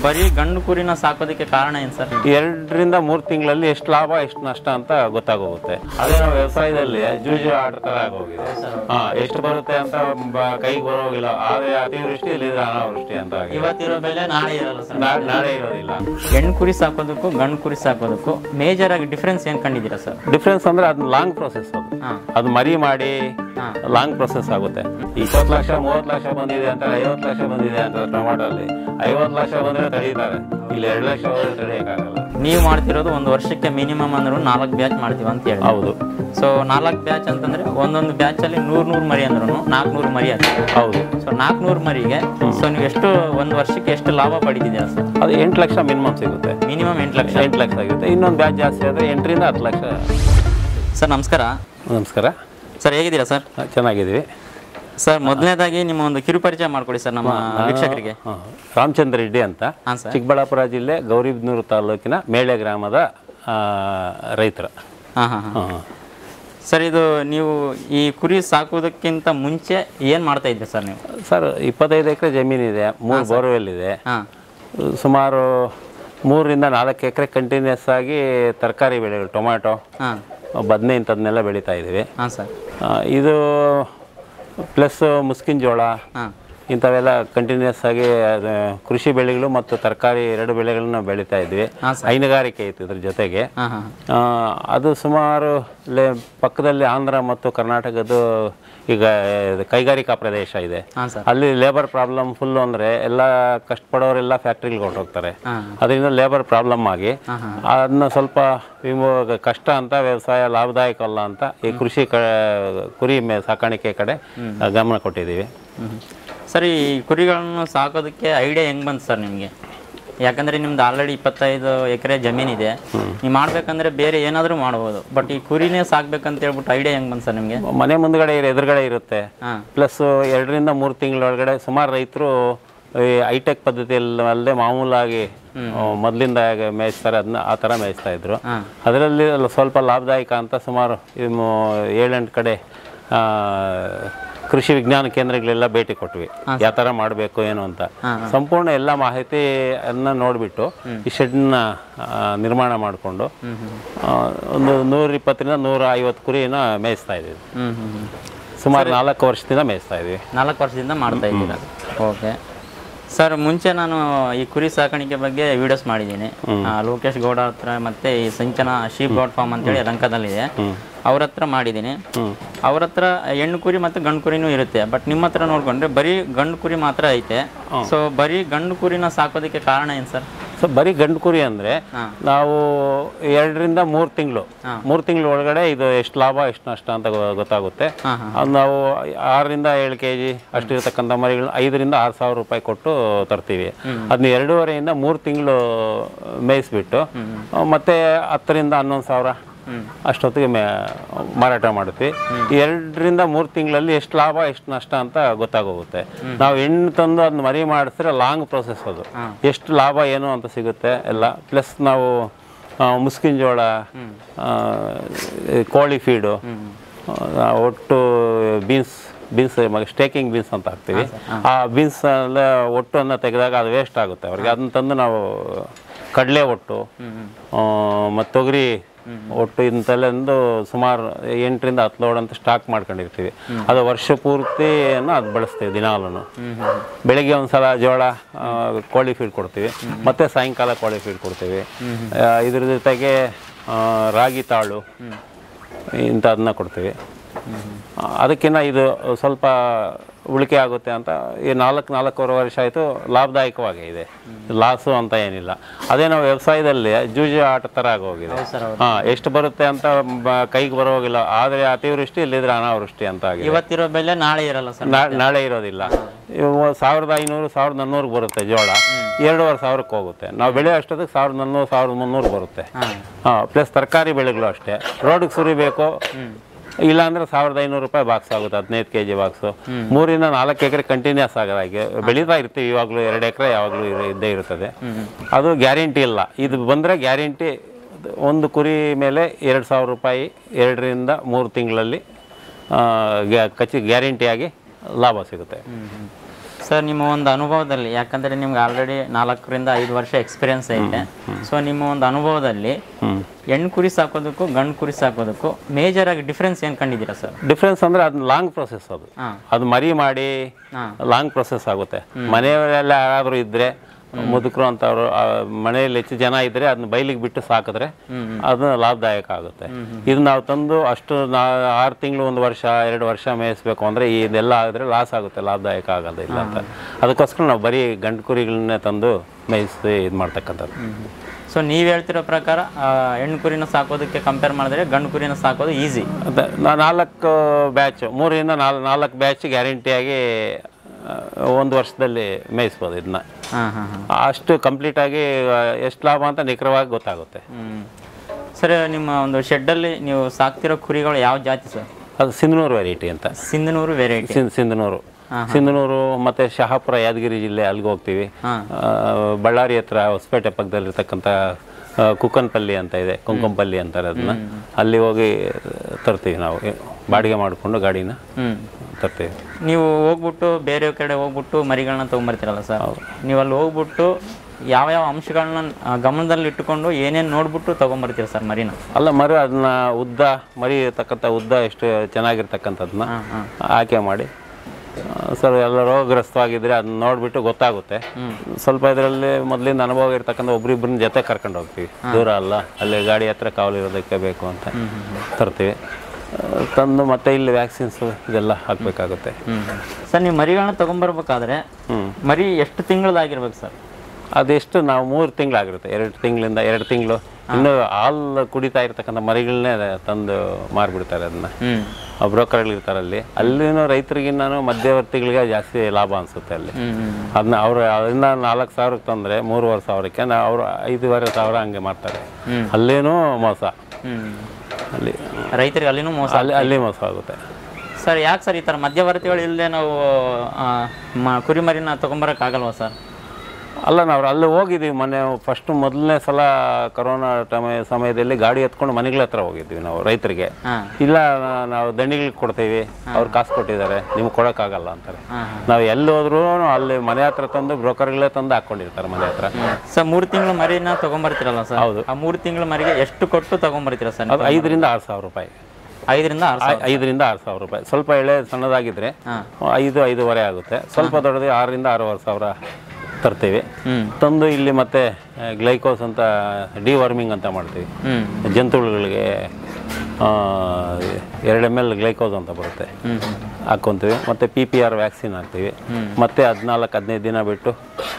ಬರೀ ಗಂಡು ಕುರಿನ ಸಾಕೋದಕ್ಕೆ ಕಾರಣ ಏನು ಸರ್ ಎರಡರಿಂದ ಮೂರು ತಿಂಗಳಲ್ಲಿ ಎಷ್ಟು ಲಾಭ ಎಷ್ಟು ನಷ್ಟ ಅಂತ ಗೊತ್ತಾಗೋಗುತ್ತೆ ಅದೇ ನಾವು ವ್ಯವಸಾಯದಲ್ಲಿ ಜೂಜು ಆಟ ತರ ಆಗೋಗಿದೆ ಹಾ ಎಷ್ಟು ಬರುತ್ತೆ ಅಂತ ಬ- ಕೈಗೆ ಬರೋಗಿಲ್ಲ ಆದ್ರೆ ಅತಿವೃಷ್ಟಿ ಇಲ್ಲಿದ್ರೆ ಅನಾವೃಷ್ಟಿ ಅಂತ ಆಗಿದೆ ಇವತ್ತಿರೋ ಬೆಲೆ ನಾಳೆ ಇರಲ್ಲ ಸರ್ ನಾ- ನಾಳೆ ಇರೋದಿಲ್ಲ ಹೆಣ್ಣು ಕುರಿ ಸಾಕೋದಕ್ಕೂ ಗಂಡು ಕುರಿ ಸಾಕೋದಕ್ಕೂ ಮೇಜರ್ ಆಗಿ ಡಿಫ್ರೆನ್ಸ್ ಏನು ಕಂಡಿದ್ದೀರಾ ಸರ್ ಡಿಫ್ರೆನ್ಸ್ ಅಂದ್ರೆ ಅದು ಲಾಂಗ್ ಪ್ರೊಸೆಸ್ ಅದು ಹಾಂ ಅದು ಮರಿ ಮಾಡಿ ಹಾಂ ಲಾಂಗ್ ಪ್ರೊಸೆಸ್ ಆಗುತ್ತೆ ಇಪ್ಪತ್ತು ಲಕ್ಷ ಮೂವತ್ತು ಲಕ್ಷ ಬಂದಿದೆ ಅಂತ ಐವತ್ತು ಲಕ್ಷ ಬಂದಿದೆ ಅಂತ ಟೊಮಾಟೋಲ್ಲಿ ಐವತ್ತು ಲಕ್ಷ ಬಂದ್ರೆ ತಡೀತಾರೆ ಇಲ್ಲಿ ಎರಡು ಲಕ್ಷ ಹೋದ್ರೆ ತಡೆಯೋಕ್ಕಾಗಲ್ಲ ನೀವು ಮಾಡ್ತಿರೋದು ಒಂದು ವರ್ಷಕ್ಕೆ ಮಿನಿಮಮ್ ಅಂದ್ರೂ ನಾಲ್ಕು ಬ್ಯಾಚ್ ಮಾಡ್ತೀವಿ ಅಂತ ಹೇಳಿ ಹೌದು ಸೊ ನಾಲ್ಕು ಬ್ಯಾಚ್ ಅಂತಂದ್ರೆ ಒಂದೊಂದು ಬ್ಯಾಚಲ್ಲಿ ನೂರು ನೂರು ಮರಿ ಅಂದ್ರೂ ನಾಲ್ಕುನೂರು ಮರಿ ಆಗ್ತದೆ ಹೌದು ಸೊ ನಾಲ್ಕುನೂರು ಮರಿಗೆ ಸೊ ನೀವು ಎಷ್ಟು ಒಂದು ವರ್ಷಕ್ಕೆ ಎಷ್ಟು ಲಾಭ ಪಡಿತಿದ್ದೀರಾ ಸರ್ ಅದು ಎಂಟು ಲಕ್ಷ ಮಿನಿಮಮ್ ಸಿಗುತ್ತೆ ಮಿನಿಮಮ್ ಎಂಟು ಲಕ್ಷ ಎಂಟು ಲಕ್ಷ ಆಗುತ್ತೆ ಇನ್ನೊಂದು ಬ್ಯಾಚ್ ಜಾಸ್ತಿ ಆದರೆ ಎಂಟರಿಂದ ಹತ್ತು ಲಕ್ಷ ಸರ್ ನಮಸ್ಕಾರ ನಮಸ್ಕಾರ ಸರ್ ಹೇಗಿದ್ದೀರಾ ಸರ್ ಹ, ಚೆನ್ನಾಗಿದ್ದೀವಿ ಸರ್ ಮೊದಲನೇದಾಗಿ ನಿಮ್ಮ ಒಂದು ಕಿರು ಪರಿಚಯ ಮಾಡ್ಕೊಡಿ ಸರ್ ನಮ್ಮ ವೀಕ್ಷಕರಿಗೆ ಹ, ರಾಮಚಂದ್ರ ರೆಡ್ಡಿ ಅಂತ ಹಾಂ ಸರ್ ಚಿಕ್ಕಬಳ್ಳಾಪುರ ಜಿಲ್ಲೆ ಗೌರಿಬಿದನೂರು ತಾಲೂಕಿನ ಮೇಳೆ ಗ್ರಾಮದ ಆ, ರೈತರು ಹಾಂ ಹಾಂ ಹಾಂ ಹ. ಸರ್ ಇದು ನೀವು ಈ ಕುರಿ ಸಾಕೋದಕ್ಕಿಂತ ಮುಂಚೆ ಏನು ಮಾಡ್ತಾ ಇದ್ರಿ ಸರ್ ನೀವು ಸರ್ ಇಪ್ಪತ್ತೈದು ಎಕರೆ ಜಮೀನಿದೆ ಮೂರು ಬೋರ್ವೆಲ್ ಇದೆ ಹಾಂ ಸುಮಾರು ಮೂರರಿಂದ ನಾಲ್ಕು ಎಕರೆ ಕಂಟಿನ್ಯೂಸ್ ಆಗಿ ತರಕಾರಿ ಬೆಳೆಗಳು ಟೊಮ್ಯಾಟೊ ಹಾಂ ಬದನೆ ಇಂಥದ್ದನ್ನೆಲ್ಲ ಬೆಳೀತಾ ಇದ್ದೀವಿ ಹಾಂ ಸರ್ ಆ, ಇದು ಪ್ಲಸ್ ಮುಸ್ಕಿನ ಜೋಳ ಹಾಂ ಇಂಥವೆಲ್ಲ ಕಂಟಿನ್ಯೂಸ್ ಆಗಿ ಅದು ಕೃಷಿ ಬೆಳೆಗಳು ಮತ್ತು ತರಕಾರಿ ಎರಡು ಬೆಳೆಗಳನ್ನ ಬೆಳೀತಾ ಇದ್ವಿ ಹಾಂ ಸರ್ ಹೈನುಗಾರಿಕೆ ಇತ್ತು ಇದ್ರ ಜೊತೆಗೆ ಹಾಂ ಹಾಂ ಆ, ಅದು ಸುಮಾರು ಲೇ ಪಕ್ಕದಲ್ಲಿ ಆಂಧ್ರ ಮತ್ತು ಕರ್ನಾಟಕದ್ದು ಈಗ ಇದು ಕೈಗಾರಿಕಾ ಪ್ರದೇಶ ಇದೆ ಹಾಂ ಸರ್ ಅಲ್ಲಿ ಲೇಬರ್ ಪ್ರಾಬ್ಲಮ್ ಫುಲ್ ಅಂದರೆ ಎಲ್ಲ ಕಷ್ಟಪಡೋರೆಲ್ಲ ಫ್ಯಾಕ್ಟ್ರಿಗೆ ಹೊರಟೋಗ್ತಾರೆ ಹಾಂ ಅದರಿಂದ ಲೇಬರ್ ಪ್ರಾಬ್ಲಮ್ ಆಗಿ ಹಾಂ ಹಾಂ ಅದನ್ನ ಸ್ವಲ್ಪ ವಿಮೋ- ಕಷ್ಟ ಅಂತ ವ್ಯವಸಾಯ ಲಾಭದಾಯಕ ಅಲ್ಲ ಅಂತ ಈ ಕೃಷಿ ಕ ಕುರಿ ಮೇ ಸಾಕಾಣಿಕೆ ಕಡೆ ಗಮನ ಕೊಟ್ಟಿದ್ದೀವಿ ಹ್ಮ್. ಸರ್ ಈ ಕುರಿಗಳನ್ನು ಸಾಕೋದಕ್ಕೆ ಐಡಿಯಾ ಹೆಂಗ್ ಬಂತು ಸರ್ ನಿಮಗೆ ಯಾಕಂದ್ರೆ ನಿಮ್ದು ಆಲ್ರೆಡಿ ಇಪ್ಪತ್ತೈದು ಎಕರೆ ಜಮೀನಿದೆ ನೀವು ಮಾಡ್ಬೇಕಂದ್ರೆ ಬೇರೆ ಏನಾದರೂ ಮಾಡ್ಬೋದು ಬಟ್ ಈ ಕುರಿನೇ ಸಾಕ್ಬೇಕಂತ ಹೇಳ್ಬಿಟ್ಟು ಐಡಿಯಾ ಹೆಂಗ್ ಬಂತು ಸರ್ ನಿಮಗೆ ಮನೆ ಮುಂದ್ಗಡೆ ಇರ- ಎದುರುಗಡೆ ಇರುತ್ತೆ ಹಾಂ ಪ್ಲಸ್ ಎರಡರಿಂದ ಮೂರು ತಿಂಗಳೊಳಗಡೆ ಸುಮಾರು ರೈತರು ಈ ಹೈಟೆಕ್ ಪದ್ಧತಿಯಲ್ಲಿ ಅಲ್ಲದೆ ಮಾಮೂಲಾಗಿ ಮೊದಲಿಂದ ಮೇಯಿಸ್ತಾರೆ ಅದನ್ನ ಆ ಥರ ಮೇಯಿಸ್ತಾ ಇದ್ರು ಹಾಂ ಅದರಲ್ಲಿ ಸ್ವಲ್ಪ ಲಾಭದಾಯಕ ಅಂತ ಸುಮಾರು ಇನ್ನು ಏಳೆಂಟು ಕಡೆ ಆ, ಕೃಷಿ ವಿಜ್ಞಾನ ಕೇಂದ್ರಗಳೆಲ್ಲ ಭೇಟಿ ಕೊಟ್ವಿ ಯಾವ ಥರ ಮಾಡಬೇಕು ಏನು ಅಂತ ಸಂಪೂರ್ಣ ಎಲ್ಲ ಮಾಹಿತಿಯನ್ನ ನೋಡಿಬಿಟ್ಟು ಈ ಶೆಡ್ನ ನಿರ್ಮಾಣ ಮಾಡಿಕೊಂಡು ಒಂದು ನೂರ ಇಪ್ಪತ್ತರಿಂದ ನೂರ ಐವತ್ತು ಕುರಿನ ಮೇಯಿಸ್ತಾ ಇದ್ದೀವಿ ಹ್ಞೂ ಹ್ಞೂ ಹ್ಞೂ ಸುಮಾರು ನಾಲ್ಕು ವರ್ಷದಿಂದ ಮೇಯಿಸ್ತಾ ಇದ್ದೀವಿ ನಾಲ್ಕು ವರ್ಷದಿಂದ ಮಾಡ್ತಾ ಇದ್ದೀರಾ ಓಕೆ ಸರ್ ಮುಂಚೆ ನಾನು ಈ ಕುರಿ ಸಾಕಾಣಿಕೆ ಬಗ್ಗೆ ವಿಡಿಯೋಸ್ ಮಾಡಿದ್ದೀನಿ ಆ, ಲೋಕೇಶ್ ಗೌಡ ಹತ್ರ ಮತ್ತೆ ಈ ಸಂಚನ ಶೀಪ್ ಗಾಡ್ ಫಾರ್ಮ್ ಅಂತೇಳಿ ಲಂಕಾದಲ್ಲಿದೆ ಅವ್ರ ಹತ್ರ ಮಾಡಿದ್ದೀನಿ ಅವ್ರ ಹತ್ರ ಹೆಣ್ಣು ಕುರಿ ಮತ್ತು ಗಂಡು ಕುರಿನೂ ಇರುತ್ತೆ ಬಟ್ ನಿಮ್ಮ ಹತ್ರ ನೋಡ್ಕೊಂಡ್ರೆ ಬರೀ ಗಂಡು ಕುರಿ ಮಾತ್ರ ಐತೆ ಸೊ ಬರೀ ಗಂಡು ಕುರಿನ ಸಾಕೋದಕ್ಕೆ ಕಾರಣ ಏನು ಸರ್ ಸೊ ಬರೀ ಗಂಡು ಕುರಿ ಅಂದರೆ ಹಾಂ ನಾವು ಎರಡರಿಂದ ಮೂರು ತಿಂಗಳು ಮೂರು ತಿಂಗಳ ಒಳಗಡೆ ಇದು ಎಷ್ಟು ಲಾಭ ಎಷ್ಟು ನಷ್ಟ ಅಂತ ಗೊ- ಗೊತ್ತಾಗುತ್ತೆ ಹಾಂ ಹಾಂ ಅದು ನಾವು ಆರರಿಂದ ಏಳು ಕೆ ಜಿ ಅಷ್ಟಿರ್ತಕ್ಕಂಥ ಮರಿಗಳನ್ನ ಐದರಿಂದ ಆರು ಸಾವಿರ ರೂಪಾಯಿ ಕೊಟ್ಟು ತರ್ತೀವಿ ಅದನ್ನ ಎರಡೂವರೆಯಿಂದ ಮೂರು ತಿಂಗಳು ಮೇಯಿಸ್ಬಿಟ್ಟು ಮತ್ತೆ ಹತ್ತರಿಂದ ಹನ್ನೊಂದು ಸಾವಿರ ಅಷ್ಟೊತ್ತಿಗೆ ಮೇ ಮಾರಾಟ ಮಾಡ್ತೀವಿ ಎರಡರಿಂದ ಮೂರು ತಿಂಗಳಲ್ಲಿ ಎಷ್ಟು ಲಾಭ ಎಷ್ಟು ನಷ್ಟ ಅಂತ ಗೊತ್ತಾಗೋಗುತ್ತೆ ನಾವು ಹೆಣ್ಣು ತಂದು ಅದನ್ನ ಮರಿ ಮಾಡಿಸಿದ್ರೆ ಲಾಂಗ್ ಪ್ರೊಸೆಸ್ ಅದು ಎಷ್ಟು ಲಾಭ ಏನು ಅಂತ ಸಿಗುತ್ತೆ ಎಲ್ಲ ಪ್ಲಸ್ ನಾವು ಆ, ಮುಸ್ಕಿನ ಜೋಳ ಆ, ಈ ಕೋಳಿ ಫೀಡು ಆ, ಒಟ್ಟು ಬೀನ್ಸ್ ಬೀನ್ಸ್ ಸ್ಟೇಕಿಂಗ್ ಬೀನ್ಸ್ ಅಂತ ಹಾಕ್ತೀವಿ ಆ ಬೀನ್ಸ್ ಎಲ್ಲ ಒಟ್ಟನ್ನು ತೆಗೆದಾಗ ಅದು ವೇಸ್ಟ್ ಆಗುತ್ತೆ ಅವ್ರಿಗೆ ಅದನ್ನ ತಂದು ನಾವು ಕಡಲೆ ಒಟ್ಟು ಮತ್ತು ತೊಗರಿ ಒಟ್ಟು ಇಂಥಲ್ಲೊಂದು ಸುಮಾರು ಎಂಟರಿಂದ ಹತ್ತು ಲೋಡ್ ಅಂತ ಸ್ಟಾಕ್ ಮಾಡ್ಕೊಂಡಿರ್ತೀವಿ ಅದು ವರ್ಷ ಪೂರ್ತಿಯನ್ನು ಅದು ಬಳಸ್ತೀವಿ ದಿನಾಲೂ ಬೆಳಿಗ್ಗೆ ಒಂದ್ಸಲ ಜೋಳ ಆ, ಕೋಳಿ ಫೀಡ್ ಕೊಡ್ತೀವಿ ಮತ್ತೆ ಸಾಯಂಕಾಲ ಕೋಳಿ ಫೀಡ್ ಕೊಡ್ತೀವಿ ಆ, ಇದ್ರ ಜೊತೆಗೆ ಆ, ರಾಗಿ ತಾಳು ಇಂಥದನ್ನ ಕೊಡ್ತೀವಿ ಆ, ಅದಕ್ಕಿಂತ ಇದು ಸ್ವಲ್ಪ ಉಳಿಕೆ ಆಗುತ್ತೆ ಅಂತ ಈ ನಾಲ್ಕು ನಾಲ್ಕೂವರೆ ವರ್ಷ ಆಯಿತು ಲಾಭದಾಯಕವಾಗಿ ಇದೆ ಲಾಸು ಅಂತ ಏನಿಲ್ಲ ಅದೇ ನಾವು ವ್ಯವಸಾಯದಲ್ಲಿ ಜೂಜು ಆಟ ಥರ ಆಗೋಗಿದೆ ಸರ್ ಹೌದು ಹಾಂ ಎಷ್ಟು ಬರುತ್ತೆ ಅಂತ ಬ- ಕೈಗೆ ಬರೋಗಿಲ್ಲ ಆದರೆ ಅತಿವೃಷ್ಟಿ ಇಲ್ಲಿದ್ರೆ ಅನಾವೃಷ್ಟಿ ಅಂತ ಆಗಿದೆ ಇವತ್ತಿರೋ ಬೆಲೆ ನಾಳೆ ಇರಲ್ಲ ಸರ್ ನಾ- ನಾಳೆ ಇರೋದಿಲ್ಲ ಇವು ಸಾವಿರದ ಐನೂರು ಸಾವಿರದ ನಾನ್ನೂರು ಬರುತ್ತೆ ಜೋಳ ಎರಡೂವರೆ ಸಾವಿರಕ್ಕೆ ಹೋಗುತ್ತೆ ನಾವು ಬೆಳೆ ಅಷ್ಟೊತ್ತಿಗೆ ಸಾವಿರದ ನಾನ್ನೂರು ಸಾವಿರದ ಮುನ್ನೂರು ಬರುತ್ತೆ ಹಾಂ ಹಾಂ ಪ್ಲಸ್ ತರಕಾರಿ ಬೆಳೆಗಳು ಅಷ್ಟೇ ರೋಡಿಗೆ ಸುರಿಬೇಕು ಇಲ್ಲ ಅಂದ್ರೆ ಸಾವಿರದ ಐನೂರು ರೂಪಾಯಿ ಬಾಕ್ಸ್ ಆಗುತ್ತೆ ಹದಿನೈದು ಕೆ ಜಿ ಬಾಕ್ಸು ಮೂರಿಂದ ನಾಲ್ಕು ಎಕರೆ ಕಂಟಿನ್ಯೂಸ್ ಆಗೋದಾಗೆ ಬೆಳೀತಾ ಇರ್ತೀವಿ ಇವಾಗಲೂ ಎರಡು ಎಕರೆ ಯಾವಾಗಲೂ ಇದ್ದೇ ಇರ್ತದೆ ಅದು ಗ್ಯಾರಂಟಿ ಇಲ್ಲ ಇದು ಬಂದರೆ ಗ್ಯಾರಂಟಿ ಒಂದು ಕುರಿ ಮೇಲೆ ಎರಡು ಸಾವಿರ ರೂಪಾಯಿ ಎರಡರಿಂದ ಮೂರು ತಿಂಗಳಲ್ಲಿ ಆ, ಗ್ಯಾ- ಖಚಿ ಗ್ಯಾರಂಟಿಯಾಗಿ ಲಾಭ ಸಿಗುತ್ತೆ ಸರ್ ನಿಮ್ಮ ಒಂದು ಅನುಭವದಲ್ಲಿ ಯಾಕಂದರೆ ನಿಮ್ಗೆ ಆಲ್ರೆಡಿ ನಾಲ್ಕರಿಂದ ಐದು ವರ್ಷ ಎಕ್ಸ್ಪೀರಿಯನ್ಸ್ ಐತೆ ಸೊ ನಿಮ್ಮ ಒಂದು ಅನುಭವದಲ್ಲಿ ಹ್ಮ್ ಹೆಣ್ಣು ಕುರಿ ಸಾಕೋದಕ್ಕೂ ಗಂಡು ಕುರಿ ಸಾಕೋದಕ್ಕೂ ಮೇಜರ್ ಆಗಿ ಡಿಫ್ರೆನ್ಸ್ ಏನು ಕಂಡಿದ್ದೀರಾ ಸರ್ ಡಿಫ್ರೆನ್ಸ್ ಅಂದ್ರೆ ಅದನ್ನ ಲಾಂಗ್ ಪ್ರೊಸೆಸ್ ಅದು ಹಾಂ ಅದು ಮರಿ ಮಾಡಿ ಹಾಂ ಲಾಂಗ್ ಪ್ರೊಸೆಸ್ ಆಗುತ್ತೆ ಮನೆಯವರೆಲ್ಲ ಯಾರಾದರೂ ಇದ್ದರೆ ಮುದುಕರು ಅಂತವ್ರು ಆ, ಮನೆಯಲ್ಲಿ ಹೆಚ್ಚು ಜನ ಇದ್ದರೆ ಅದನ್ನ ಬೈಲಿಗೆ ಬಿಟ್ಟು ಸಾಕಿದ್ರೆ ಅದು ಲಾಭದಾಯಕ ಆಗುತ್ತೆ ಇದು ನಾವು ತಂದು ಅಷ್ಟು ನಾ ಆರು ತಿಂಗಳು ಒಂದು ವರ್ಷ ಎರಡು ವರ್ಷ ಮೇಯಿಸ್ಬೇಕು ಅಂದರೆ ಇದೆಲ್ಲ ಆಗಿದ್ರೆ ಲಾಸ್ ಆಗುತ್ತೆ ಲಾಭದಾಯಕ ಆಗೋದಿಲ್ಲ ಅಂತ ಅದಕ್ಕೋಸ್ಕರ ನಾವು ಬರೀ ಗಂಡು ಕುರಿಗಳನ್ನೇ ತಂದು ಮೇಯಿಸಿ ಇದು ಮಾಡ್ತಕ್ಕಂಥದ್ದು ಸೊ ನೀವು ಹೇಳ್ತಿರೋ ಪ್ರಕಾರ ಆ, ಹೆಣ್ಣು ಕುರಿನ ಸಾಕೋದಕ್ಕೆ ಕಂಪೇರ್ ಮಾಡಿದ್ರೆ ಗಂಡು ಕುರಿನ ಸಾಕೋದು ಈಸಿ ಅದೇ ನಾ- ನಾಲ್ಕು ಬ್ಯಾಚ್ ಮೂರರಿಂದ ನಾಲ್ ನಾಲ್ಕು ಬ್ಯಾಚ್ ಗ್ಯಾರಂಟಿಯಾಗಿ ಒಂದು ವರ್ಷದಲ್ಲಿ ಮೇಯಿಸ್ಬೋದು ಇದನ್ನ ಹಾಂ ಹಾಂ ಹಾಂ ಅಷ್ಟು ಕಂಪ್ಲೀಟಾಗಿ ಎಷ್ಟು ಲಾಭ ಅಂತ ನಿಖರವಾಗಿ ಗೊತ್ತಾಗುತ್ತೆ ಹ್ಞೂ ಸರ್ ನಿಮ್ಮ ಒಂದು ಶೆಡ್ಡಲ್ಲಿ ನೀವು ಸಾಕ್ತಿರೋ ಕುರಿಗಳು ಯಾವ ಜಾತಿ ಸರ್ ಅದು ಸಿಂಧನೂರು ವೆರೈಟಿ ಅಂತ ಸಿಂಧನೂರು ವೆರೈಟಿ ಸಿಂದ್ ಸಿಂಧನೂರು ಸಿಂಧನೂರು ಮತ್ತು ಶಹಾಪುರ ಯಾದಗಿರಿ ಜಿಲ್ಲೆ ಅಲ್ಲಿಗೆ ಹೋಗ್ತೀವಿ ಹಾಂ ಆ, ಬಳ್ಳಾರಿ ಹತ್ರ ಹೊಸಪೇಟೆ ಪಕ್ಕದಲ್ಲಿರ್ತಕ್ಕಂಥ ಆ, ಕುಕ್ಕನ್ಪಲ್ಲಿ ಅಂತ ಇದೆ ಕುಂಕಂಪಲ್ಲಿ ಅಂತಾರೆ ಅದನ್ನ ಅಲ್ಲಿ ಹೋಗಿ ತರ್ತೀವಿ ನಾವು ಬಾಡಿಗೆ ಮಾಡಿಕೊಂಡು ಗಾಡಿನ ಹ್ಞೂ ತರ್ತೀವಿ ನೀವು ಹೋಗ್ಬಿಟ್ಟು ಬೇರೆ ಕಡೆ ಹೋಗ್ಬಿಟ್ಟು ಮರಿಗಳನ್ನ ತೊಗೊಂಬರ್ತೀರಲ್ಲ ಸರ್ ನೀವು ಅಲ್ಲಿ ಹೋಗ್ಬಿಟ್ಟು ಯಾವ ಯಾವ ಅಂಶಗಳನ್ನ ಆ, ಗಮನದಲ್ಲಿ ಇಟ್ಟುಕೊಂಡು ಏನೇನು ನೋಡ್ಬಿಟ್ಟು ತೊಗೊಂಬರ್ತೀರ ಸರ್ ಮರಿನ ಅಲ್ಲ ಮರಿ ಅದನ್ನ ಉದ್ದ ಮರಿ ಇರ್ತಕ್ಕಂಥ ಉದ್ದ ಎಷ್ಟು ಚೆನ್ನಾಗಿರ್ತಕ್ಕಂಥದ್ದನ್ನ ಹಾಂ ಹಾಂ ಆಯ್ಕೆ ಮಾಡಿ ಆ, ಸರ್ ಎಲ್ಲ ರೋಗಗ್ರಸ್ತವಾಗಿದ್ದರೆ ಅದನ್ನ ನೋಡಿಬಿಟ್ಟು ಗೊತ್ತಾಗುತ್ತೆ ಸ್ವಲ್ಪ ಇದರಲ್ಲಿ ಮೊದಲಿಂದ ಅನುಭವ ಇರ್ತಕ್ಕಂಥ ಒಬ್ರಿಬ್ಬರನ್ನ ಜೊತೆ ಕರ್ಕೊಂಡು ಹೋಗ್ತೀವಿ ದೂರ ಅಲ್ಲ ಅಲ್ಲಿ ಗಾಡಿ ಹತ್ರ ಕಾವಲು ಇರೋದಕ್ಕೆ ಬೇಕು ಅಂತ ತರ್ತೀವಿ ಆ, ತಂದು ಮತ್ತೆ ಇಲ್ಲಿ ವ್ಯಾಕ್ಸಿನ್ಸು ಇದೆಲ್ಲ ಹಾಕಬೇಕಾಗುತ್ತೆ ಹ್ಞೂ ಸರ್ ನೀವು ಮರಿಗಳನ್ನ ತೊಗೊಂಬರ್ಬೇಕಾದ್ರೆ ಹ್ಞೂ ಮರಿ ಎಷ್ಟು ತಿಂಗಳದಾಗಿರ್ಬೇಕು ಸರ್ ಅದೆಷ್ಟು ನಾವು ಮೂರು ತಿಂಗಳಾಗಿರುತ್ತೆ ಎರಡು ತಿಂಗಳಿಂದ ಎರಡು ತಿಂಗಳು ಇನ್ನು ಹಾಲು ಕುಡಿತಾ ಇರ್ತಕ್ಕಂಥ ಮರಿಗಳನ್ನೇ ತಂದು ಮಾರಿಬಿಡ್ತಾರೆ ಅದನ್ನ ಹ್ಞೂ ಬ್ರೋಕರ್ಗಳಿರ್ತಾರೆ ಅಲ್ಲಿ ಅಲ್ಲಿನೂ ರೈತರಿಗಿನ್ನೂ ಮಧ್ಯವರ್ತಿಗಳಿಗೆ ಜಾಸ್ತಿ ಲಾಭ ಅನಿಸುತ್ತೆ ಅಲ್ಲಿ ಹ್ಞೂ ಹ್ಞೂ ಅದನ್ನ ಅವರು ಅದನ್ನ ನಾಲ್ಕು ಸಾವಿರಕ್ಕೆ ತಂದರೆ ಮೂರುವರೆ ಸಾವಿರಕ್ಕೆ ನಾ ಅವರು ಐದೂವರೆ ಸಾವಿರ ಹಂಗೆ ಮಾಡ್ತಾರೆ ಹ್ಮ್. ಅಲ್ಲೇನೂ ಮೋಸ ಹ್ಞೂ ಅಲ್ಲಿ ರೈತರಿಗೆ ಅಲ್ಲಿನೂ ಮೋಸ ಅಲ್ಲಿ ಅಲ್ಲಿ ಮೋಸ ಆಗುತ್ತೆ ಸರ್ ಯಾಕೆ ಸರ್ ಈ ಥರ ಮಧ್ಯವರ್ತಿಗಳು ಇಲ್ಲದೆ ನಾವು ಆ, ಮ ಕುರಿಮರಿನ ತೊಗೊಂಬರೋಕ್ಕಾಗಲ್ವಾ ಸರ್ ಅಲ್ಲ ನಾವು ಅಲ್ಲಿ ಹೋಗಿದ್ದೀವಿ ಮೊನ್ನೆ ಫಸ್ಟ್ ಮೊದಲನೇ ಸಲ ಕರೋನಾ ಟೈಮ್ ಸಮಯದಲ್ಲಿ ಗಾಡಿ ಎತ್ಕೊಂಡು ಮನೆಗಳ ಹತ್ರ ಹೋಗಿದ್ವಿ ನಾವು ರೈತರಿಗೆ ಹಾಂ ಇಲ್ಲ ನಾ- ನಾವು ದಂಡಿಗಳಿಗೆ ಕೊಡ್ತೀವಿ ಅವ್ರು ಕಾಸು ಕೊಟ್ಟಿದ್ದಾರೆ ನಿಮ್ಗೆ ಕೊಡೋಕ್ಕಾಗಲ್ಲ ಅಂತಾರೆ ಹಾಂ ನಾವು ಎಲ್ಲಿ ಹೋದ್ರೂ ಅಲ್ಲಿ ಮನೆ ಹತ್ರ ತಂದು ಬ್ರೋಕರ್ಗಳೇ ತಂದು ಹಾಕ್ಕೊಂಡಿರ್ತಾರೆ ಮನೆ ಹತ್ರ ಸರ್ ಮೂರು ತಿಂಗಳು ಮರಿನ ತೊಗೊಂಬರ್ತೀರಲ್ಲ ಸರ್ ಹೌದು. ಆ ಮೂರು ತಿಂಗಳ ಮರಿಗೆ ಎಷ್ಟು ಕೊಟ್ಟು ತೊಗೊಂಬರ್ತೀರಾ ಸರ್ ಅದು ಐದರಿಂದ ಆರು ಸಾವಿರ ರೂಪಾಯಿ ಐದರಿಂದ ಆರು ಸಾವಿರ ಐ- ಐದರಿಂದ ಆರು ಸಾವಿರ ರೂಪಾಯಿ ಸ್ವಲ್ಪ ಎಳೆ ಸಣ್ಣದಾಗಿದ್ರೆ ಹಾಂ ಐದು ಐದೂವರೆ ಆಗುತ್ತೆ ಸ್ವಲ್ಪ ದೊಡ್ಡದು ಆರರಿಂದ ಆರೂವರೆ ಸಾವಿರ ತರ್ತೀವಿ ಹ್ಞೂ ತಂದು ಇಲ್ಲಿ ಮತ್ತೆ ಗ್ಲೈಕೋಸ್ ಅಂತ ಡಿವರ್ಮಿಂಗ್ ಅಂತ ಮಾಡ್ತೀವಿ ಹ್ಞೂ ಜಂತುಳುಗಳಿಗೆ ಆ, ಎರಡು ಎಮ್ ಎಲ್ ಗ್ಲೈಕೋಸ್ ಅಂತ ಬರುತ್ತೆ ಹ್ಞೂ ಹ್ಞೂ ಹಾಕ್ಕೊಂತೀವಿ ಮತ್ತು ಪಿ ಪಿ ಆರ್ ವ್ಯಾಕ್ಸಿನ್ ಹಾಕ್ತೀವಿ ಮತ್ತೆ ಹದಿನಾಲ್ಕು ಹದಿನೈದು ದಿನ ಬಿಟ್ಟು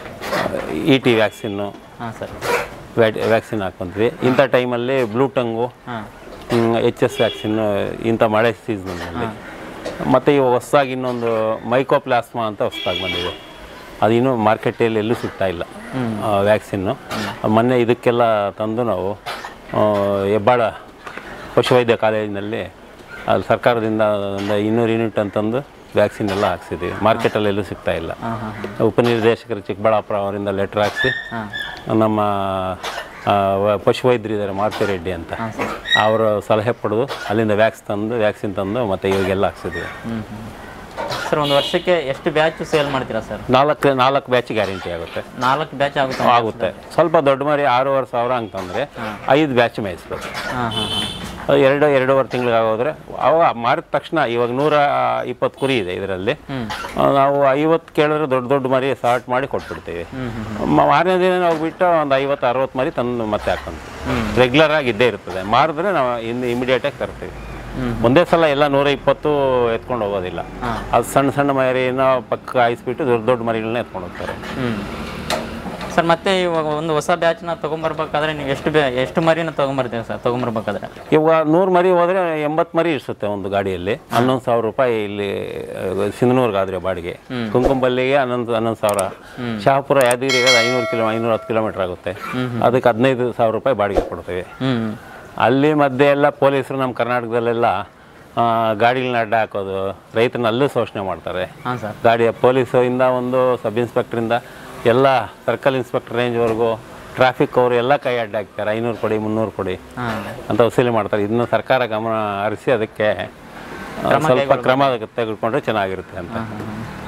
ಇ ಟಿ ವ್ಯಾಕ್ಸಿನ್ನು ಹಾಂ ಸರ್ ವ್ಯಾಕ್ಸಿನ್ ಹಾಕ್ಕೊಂತೀವಿ ಇಂಥ ಟೈಮಲ್ಲಿ ಬ್ಲೂ ಟಂಗು ಹಾಂ ಎಚ್ ಎಸ್ ವ್ಯಾಕ್ಸಿನ್ನು ಇಂಥ ಮಳೆ ಸೀಸನಲ್ಲಿ ಮತ್ತು ಇವಾಗ ಹೊಸದಾಗಿ ಇನ್ನೊಂದು ಮೈಕೋಪ್ಲಾಸ್ಮಾ ಅಂತ ಹೊಸದಾಗಿ ಬಂದಿದೆ ಅದು ಇನ್ನೂ ಮಾರ್ಕೆಟಲ್ಲಿ ಎಲ್ಲೂ ಸಿಗ್ತಾ ಇಲ್ಲ ವ್ಯಾಕ್ಸಿನ್ನು ಮೊನ್ನೆ ಇದಕ್ಕೆಲ್ಲ ತಂದು ನಾವು ಆ, ಹೆಬ್ಬಾಳ ಪಶುವೈದ್ಯ ಕಾಲೇಜಿನಲ್ಲಿ ಅಲ್ಲಿ ಸರ್ಕಾರದಿಂದ ಒಂದು ಇನ್ನೂರು ಯೂನಿಟ್ ಅಂತಂದು ವ್ಯಾಕ್ಸಿನ್ ಎಲ್ಲ ಹಾಕ್ಸಿದ್ದೀವಿ ಮಾರ್ಕೆಟಲ್ಲಿ ಎಲ್ಲೂ ಸಿಗ್ತಾ ಇಲ್ಲ ಹಾಂ ಹಾಂ ಉಪನಿರ್ದೇಶಕರು ಚಿಕ್ಕಬಳ್ಳಾಪುರ ಅವರಿಂದ ಲೆಟ್ರ್ ಹಾಕ್ಸಿ ಹಾಂ ನಮ್ಮ ಆ, ವ- ಪಶುವೈದ್ಯರು ಇದ್ದಾರೆ ಮಾರುತಿ ರೆಡ್ಡಿ ಅಂತ ಹಾಂ ಸರ್ ಅವರ ಸಲಹೆ ಪಡೆದು ಅಲ್ಲಿಂದ ವ್ಯಾಕ್ಸ್ ತಂದು ವ್ಯಾಕ್ಸಿನ್ ತಂದು ಮತ್ತೆ ಇವಾಗೆಲ್ಲ ಹಾಕ್ಸಿದ್ವಿ ಹ್ಞೂ ಹ್ಞೂ ಸರ್ ಒಂದು ವರ್ಷಕ್ಕೆ ಎಷ್ಟು ಬ್ಯಾಚ್ ಸೇಲ್ ಮಾಡ್ತೀರಾ ಸರ್ ನಾಲ್ಕು ನಾಲ್ಕು ಬ್ಯಾಚ್ ಗ್ಯಾರಂಟಿ ಆಗುತ್ತೆ ನಾಲ್ಕು ಬ್ಯಾಚ್ ಆಗುತ್ತೆ ಆಗುತ್ತೆ ಸ್ವಲ್ಪ ದೊಡ್ಡ ಮರಿ ಆರೂವರೆ ಸಾವಿರ ಅಂತಂದರೆ ಐದು ಬ್ಯಾಚ್ ಮೇಯಿಸ್ಬೇಕು ಹಾಂ ಹಾಂ ಹಾಂ ಅದು ಎರಡು ಎರಡೂವರೆ ತಿಂಗಳಿಗೆ ಆಗೋದ್ರೆ ಅವಾಗ ಮಾರಿದ ತಕ್ಷಣ ಇವಾಗ ನೂರ ಇಪ್ಪತ್ತು ಕುರಿ ಇದೆ ಇದರಲ್ಲಿ ಹ್ಞೂ ನಾವು ಐವತ್ತು ಕೇಳಿದ್ರೆ ದೊಡ್ಡ ದೊಡ್ಡ ಮರಿ ಸಾರ್ಟ್ ಮಾಡಿ ಕೊಟ್ಬಿಡ್ತೀವಿ ಹ್ಞೂ ಹ್ಞೂ ಮ- ಮಾರನೇ ದಿನ ನಾವು ಬಿಟ್ಟು ಒಂದು ಐವತ್ತು ಅರವತ್ತು ಮರಿ ತಂದು ಮತ್ತೆ ಹಾಕೊಂತೀವಿ ರೆಗ್ಯುಲರ್ ಆಗಿ ಇದ್ದೇ ಇರ್ತದೆ ಮಾರಿದ್ರೆ ನಾವು ಇನ್ನು ಇಮಿಡಿಯೇಟಾಗಿ ತರ್ತೀವಿ ಹ್ಮ್. ಒಂದೇ ಸಲ ಎಲ್ಲ ನೂರ ಇಪ್ಪತ್ತು ಎತ್ಕೊಂಡು ಹೋಗೋದಿಲ್ಲ ಹಾಂ ಅದು ಸಣ್ಣ ಸಣ್ಣ ಮರಿನ ಪಕ್ಕ ಹಾಯಿಸ್ಬಿಟ್ಟು ದೊಡ್ಡ ದೊಡ್ಡ ಮರಿಗಳನ್ನ ಎತ್ಕೊಂಡು ಹೋಗ್ತಾರೆ ಹ್ಞೂ ಸರ್ ಮತ್ತೆ ಇವಾಗ ಒಂದು ಹೊಸ ಬ್ಯಾಚ್ನ ತೊಗೊಂಬರ್ಬೇಕಾದ್ರೆ ನೀವು ಎಷ್ಟು ಬ್ಯಾ ಎಷ್ಟು ಮರಿನ ತೊಗೊಂಬರ್ತೀವಿ ಸರ್ ತೊಗೊಂಬರ್ಬೇಕಾದ್ರೆ ಇವಾಗ ನೂರು ಮರಿ ಹೋದರೆ ಎಂಬತ್ತು ಮರಿ ಇರಿಸುತ್ತೆ ಒಂದು ಗಾಡಿಯಲ್ಲಿ ಹನ್ನೊಂದು ಸಾವಿರ ರೂಪಾಯಿ ಇಲ್ಲಿ ಸಿಂಧನೂರ್ಗಾದ್ರೆ ಬಾಡಿಗೆ ಕುಂಕುಂಬಲ್ಲಿಗೆ ಹನ್ನೊಂದು ಹನ್ನೊಂದು ಸಾವಿರ ಶಹಾಪುರ ಯಾದಗಿರಿಗೆ ಅದು ಐನೂರು ಕಿಲೋ ಐನೂರು ಹತ್ತು ಕಿಲೋಮೀಟ್ರ್ ಆಗುತ್ತೆ ಅದಕ್ಕೆ ಹದಿನೈದು ಸಾವಿರ ರೂಪಾಯಿ ಬಾಡಿಗೆ ಕೊಡ್ತೇವೆ ಹ್ಞೂ ಅಲ್ಲಿ ಮಧ್ಯೆ ಎಲ್ಲ ಪೊಲೀಸರು ನಮ್ಮ ಕರ್ನಾಟಕದಲ್ಲೆಲ್ಲ ಆ, ಗಾಡಿಗಳನ್ನ ಅಡ್ಡ ಹಾಕೋದು ರೈತರನ್ನ ಅಲ್ಲೂ ಶೋಷಣೆ ಮಾಡ್ತಾರೆ ಹಾಂ ಸರ್ ಗಾಡಿಯ ಪೊಲೀಸಿಂದ ಒಂದು ಸಬ್ ಇನ್ಸ್ಪೆಕ್ಟ್ರಿಂದ ಎಲ್ಲ ಸರ್ಕಲ್ ಇನ್ಸ್ಪೆಕ್ಟರ್ ರೇಂಜ್ವರೆಗೂ ಟ್ರಾಫಿಕ್ ಅವರು ಎಲ್ಲ ಕೈ ಅಡ್ಡ ಹಾಕ್ತಾರೆ ಐನೂರು ಕೊಡಿ ಮುನ್ನೂರು ಕೊಡಿ ಹಾಂ ಅಂತ ವಸೂಲಿ ಮಾಡ್ತಾರೆ ಇದನ್ನು ಸರ್ಕಾರ ಗಮನ ಹರಿಸಿ ಅದಕ್ಕೆ ಆ, ಸ್ವಲ್ಪ ಕ್ರಮ ತೆಗೆದುಕೊಂಡ್ರೆ ಚೆನ್ನಾಗಿರುತ್ತೆ ಅಂತ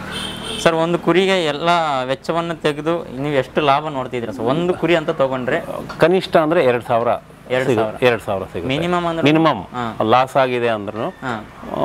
ಸರ್ ಒಂದು ಕುರಿಗೆ ಎಲ್ಲ ವೆಚ್ಚವನ್ನು ತೆಗೆದು ನೀವು ಎಷ್ಟು ಲಾಭ ನೋಡ್ತಿದ್ದೀರಾ ಸರ್ ಒಂದು ಕುರಿ ಅಂತ ತಗೊಂಡ್ರೆ ಕನಿಷ್ಠ ಅಂದರೆ ಎರಡು ಸಾವಿರ ಎರಡು ಎರಡು ಸಾವಿರ ಸಿಗುತ್ತೆ ಮಿನಿಮಮ್ ಅಂದ್ರೆ ಮಿನಿಮಮ್ ಲಾಸ್ ಆಗಿದೆ ಅಂದ್ರೂ ಹಾಂ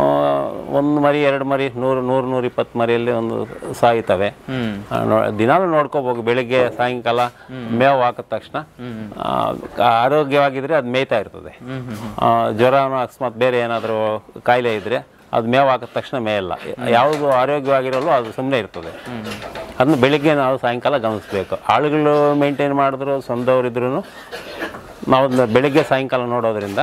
ಒಂದು ಮರಿ ಎರಡು ಮರಿ ನೂರು ನೂರು ನೂರ ಇಪ್ಪತ್ತು ಮರಿಯಲ್ಲಿ ಒಂದು ಸಾಯ್ತವೆ ಹ್ಞೂ ಆ, ನೋ- ದಿನಾಲೂ ನೋಡ್ಕೋಬೇಕು ಬೆಳಿಗ್ಗೆ ಸಾಯಂಕಾಲ ಮೇವು ಹಾಕಿದ ತಕ್ಷಣ ಆ, ಆರೋಗ್ಯವಾಗಿದ್ರೆ ಅದು ಮೇಯ್ತಾ ಇರ್ತದೆ ಹ್ಞೂ ಹ್ಞೂ ಆ, ಜ್ವರನೋ ಅಕಸ್ಮಾತ್ ಬೇರೆ ಏನಾದರೂ ಕಾಯಿಲೆ ಇದ್ದರೆ ಅದು ಮೇವು ಹಾಕಿದ ತಕ್ಷಣ ಮೇಯಲ್ಲ ಯಾವುದು ಆರೋಗ್ಯವಾಗಿರಲ್ಲೋ ಅದು ಸುಮ್ಮನೆ ಇರ್ತದೆ ಅದನ್ನ ಬೆಳಿಗ್ಗೆ ನಾವು ಸಾಯಂಕಾಲ ಗಮನಿಸ್ಬೇಕು ಆಳುಗಳು ಮೇಂಟೈನ್ ಮಾಡಿದ್ರು ಸ್ವಂತವ್ರಿದ್ರು ನಾವು ಅದನ್ನ ಬೆಳಿಗ್ಗೆ ಸಾಯಂಕಾಲ ನೋಡೋದ್ರಿಂದ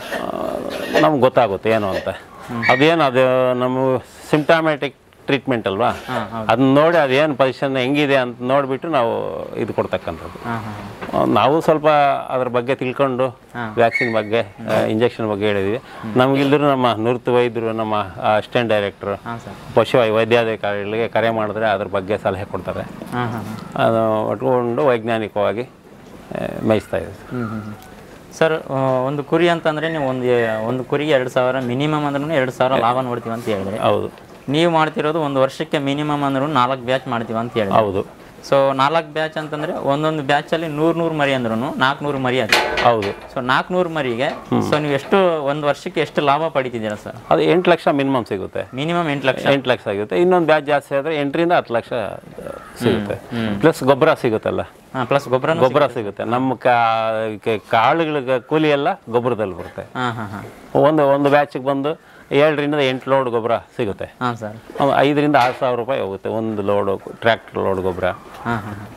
ನಮ್ಗೆ ಗೊತ್ತಾಗುತ್ತೆ ಏನು ಅಂತ ಅದೇನು ಅದು ನಮ್ಮ ಸಿಂಪ್ಟಾಮೆಟಿಕ್ ಟ್ರೀಟ್ಮೆಂಟ್ ಅಲ್ವಾ ಅದನ್ನ ನೋಡಿ ಅದೇನು ಪೊಸಿಷನ್ ಹೆಂಗಿದೆ ಅಂತ ನೋಡಿಬಿಟ್ಟು ನಾವು ಇದು ಕೊಡ್ತಕ್ಕಂಥದ್ದು ಹಾಂ ಹಾಂ ಆ, ನಾವು ಸ್ವಲ್ಪ ಅದ್ರ ಬಗ್ಗೆ ತಿಳ್ಕೊಂಡು ವ್ಯಾಕ್ಸಿನ್ ಬಗ್ಗೆ ಇಂಜೆಕ್ಷನ್ ಬಗ್ಗೆ ಹೇಳಿದ್ವಿ ನಮಗಿಲ್ದ್ರು ನಮ್ಮ ನುರಿತು ವೈದ್ಯರು ನಮ್ಮ ಅಸಿಸ್ಟೆಂಟ್ ಡೈರೆಕ್ಟ್ರು ಹಾಂ ಸರ್ ಪಶು ವೈದ್ಯಾಧಿಕಾರಿಗಳಿಗೆ ಕರೆ ಮಾಡಿದ್ರೆ ಅದ್ರ ಬಗ್ಗೆ ಸಲಹೆ ಕೊಡ್ತಾರೆ ಹಾಂ ಹಾಂ ಹಾಂ ಅದು ಒಟ್ಕೊಂಡು ವೈಜ್ಞಾನಿಕವಾಗಿ ಆ, ಮೇಯಿಸ್ತಾ ಇದ್ದೀವಿ ಹ್ಞೂ ಹ್ಞೂ ಸರ್ ಆ, ಒಂದು ಕುರಿ ಅಂತಂದರೆ ನೀವು ಒಂದು ಒಂದು ಕುರಿಗೆ ಎರಡು ಸಾವಿರ ಮಿನಿಮಮ್ ಅಂದ್ರೂ ಎರಡು ಸಾವಿರ ಲಾಭ ನೋಡ್ತೀವಿ ಅಂತ ಹೇಳಿದ್ರೆ ಹೌದು ನೀವು ಮಾಡ್ತಿರೋದು ಒಂದು ವರ್ಷಕ್ಕೆ ಮಿನಿಮಮ್ ಅಂದ್ರೂ ನಾಲ್ಕು ಬ್ಯಾಚ್ ಮಾಡ್ತೀವಿ ಅಂತ ಹೇಳಿದ್ರೆ ಹೌದು ಸೊ ನಾಲ್ಕು ಬ್ಯಾಚ್ ಅಂತಂದರೆ ಒಂದೊಂದು ಬ್ಯಾಚಲ್ಲಿ ನೂರು ನೂರು ಮರಿ ಅಂದ್ರೂ ನಾಲ್ಕುನೂರು ಮರಿ ಅದು ಹೌದು ಸೊ ನಾಲ್ಕುನೂರು ಮರಿಗೆ ಸೊ ನೀವು ಎಷ್ಟು ಒಂದು ವರ್ಷಕ್ಕೆ ಎಷ್ಟು ಲಾಭ ಪಡಿತಿದ್ದೀರಾ ಸರ್ ಅದು ಎಂಟು ಲಕ್ಷ ಮಿನಿಮಮ್ ಸಿಗುತ್ತೆ ಮಿನಿಮಮ್ ಎಂಟು ಲಕ್ಷ ಎಂಟು ಲಕ್ಷ ಸಿಗುತ್ತೆ ಇನ್ನೊಂದು ಬ್ಯಾಚ್ ಜಾಸ್ತಿ ಆದರೆ ಎಂಟರಿಂದ ಹತ್ತು ಲಕ್ಷ ಸಿಗುತ್ತೆ ಪ್ಲಸ್ ಗೊಬ್ಬರ ಸಿಗುತ್ತಲ್ಲ ಹಾಂ ಪ್ಲಸ್ ಗೊಬ್ಬರ ಗೊಬ್ಬರ ಸಿಗುತ್ತೆ ನಮ್ಮ ಕಾ- ಕ- ಕಾಳುಗಳಿಗೆ ಕೂಲಿ ಎಲ್ಲ ಗೊಬ್ಬರದಲ್ಲಿ ಬರುತ್ತೆ ಹಾಂ ಹಾಂ ಹಾಂ ಒಂದು ಒಂದು ಬ್ಯಾಚಿಗೆ ಬಂದು ಏಳರಿಂದ ಎಂಟು ಲೋಡ್ ಗೊಬ್ಬರ ಸಿಗುತ್ತೆ ಹಾಂ ಸರ್ ಅವು ಐದರಿಂದ ಆರು ಸಾವಿರ ರೂಪಾಯಿ ಹೋಗುತ್ತೆ ಒಂದು ಲೋಡು ಟ್ರ್ಯಾಕ್ಟರ್ ಲೋಡ್ ಗೊಬ್ಬರ ಹಾಂ ಹಾಂ ಹಾಂ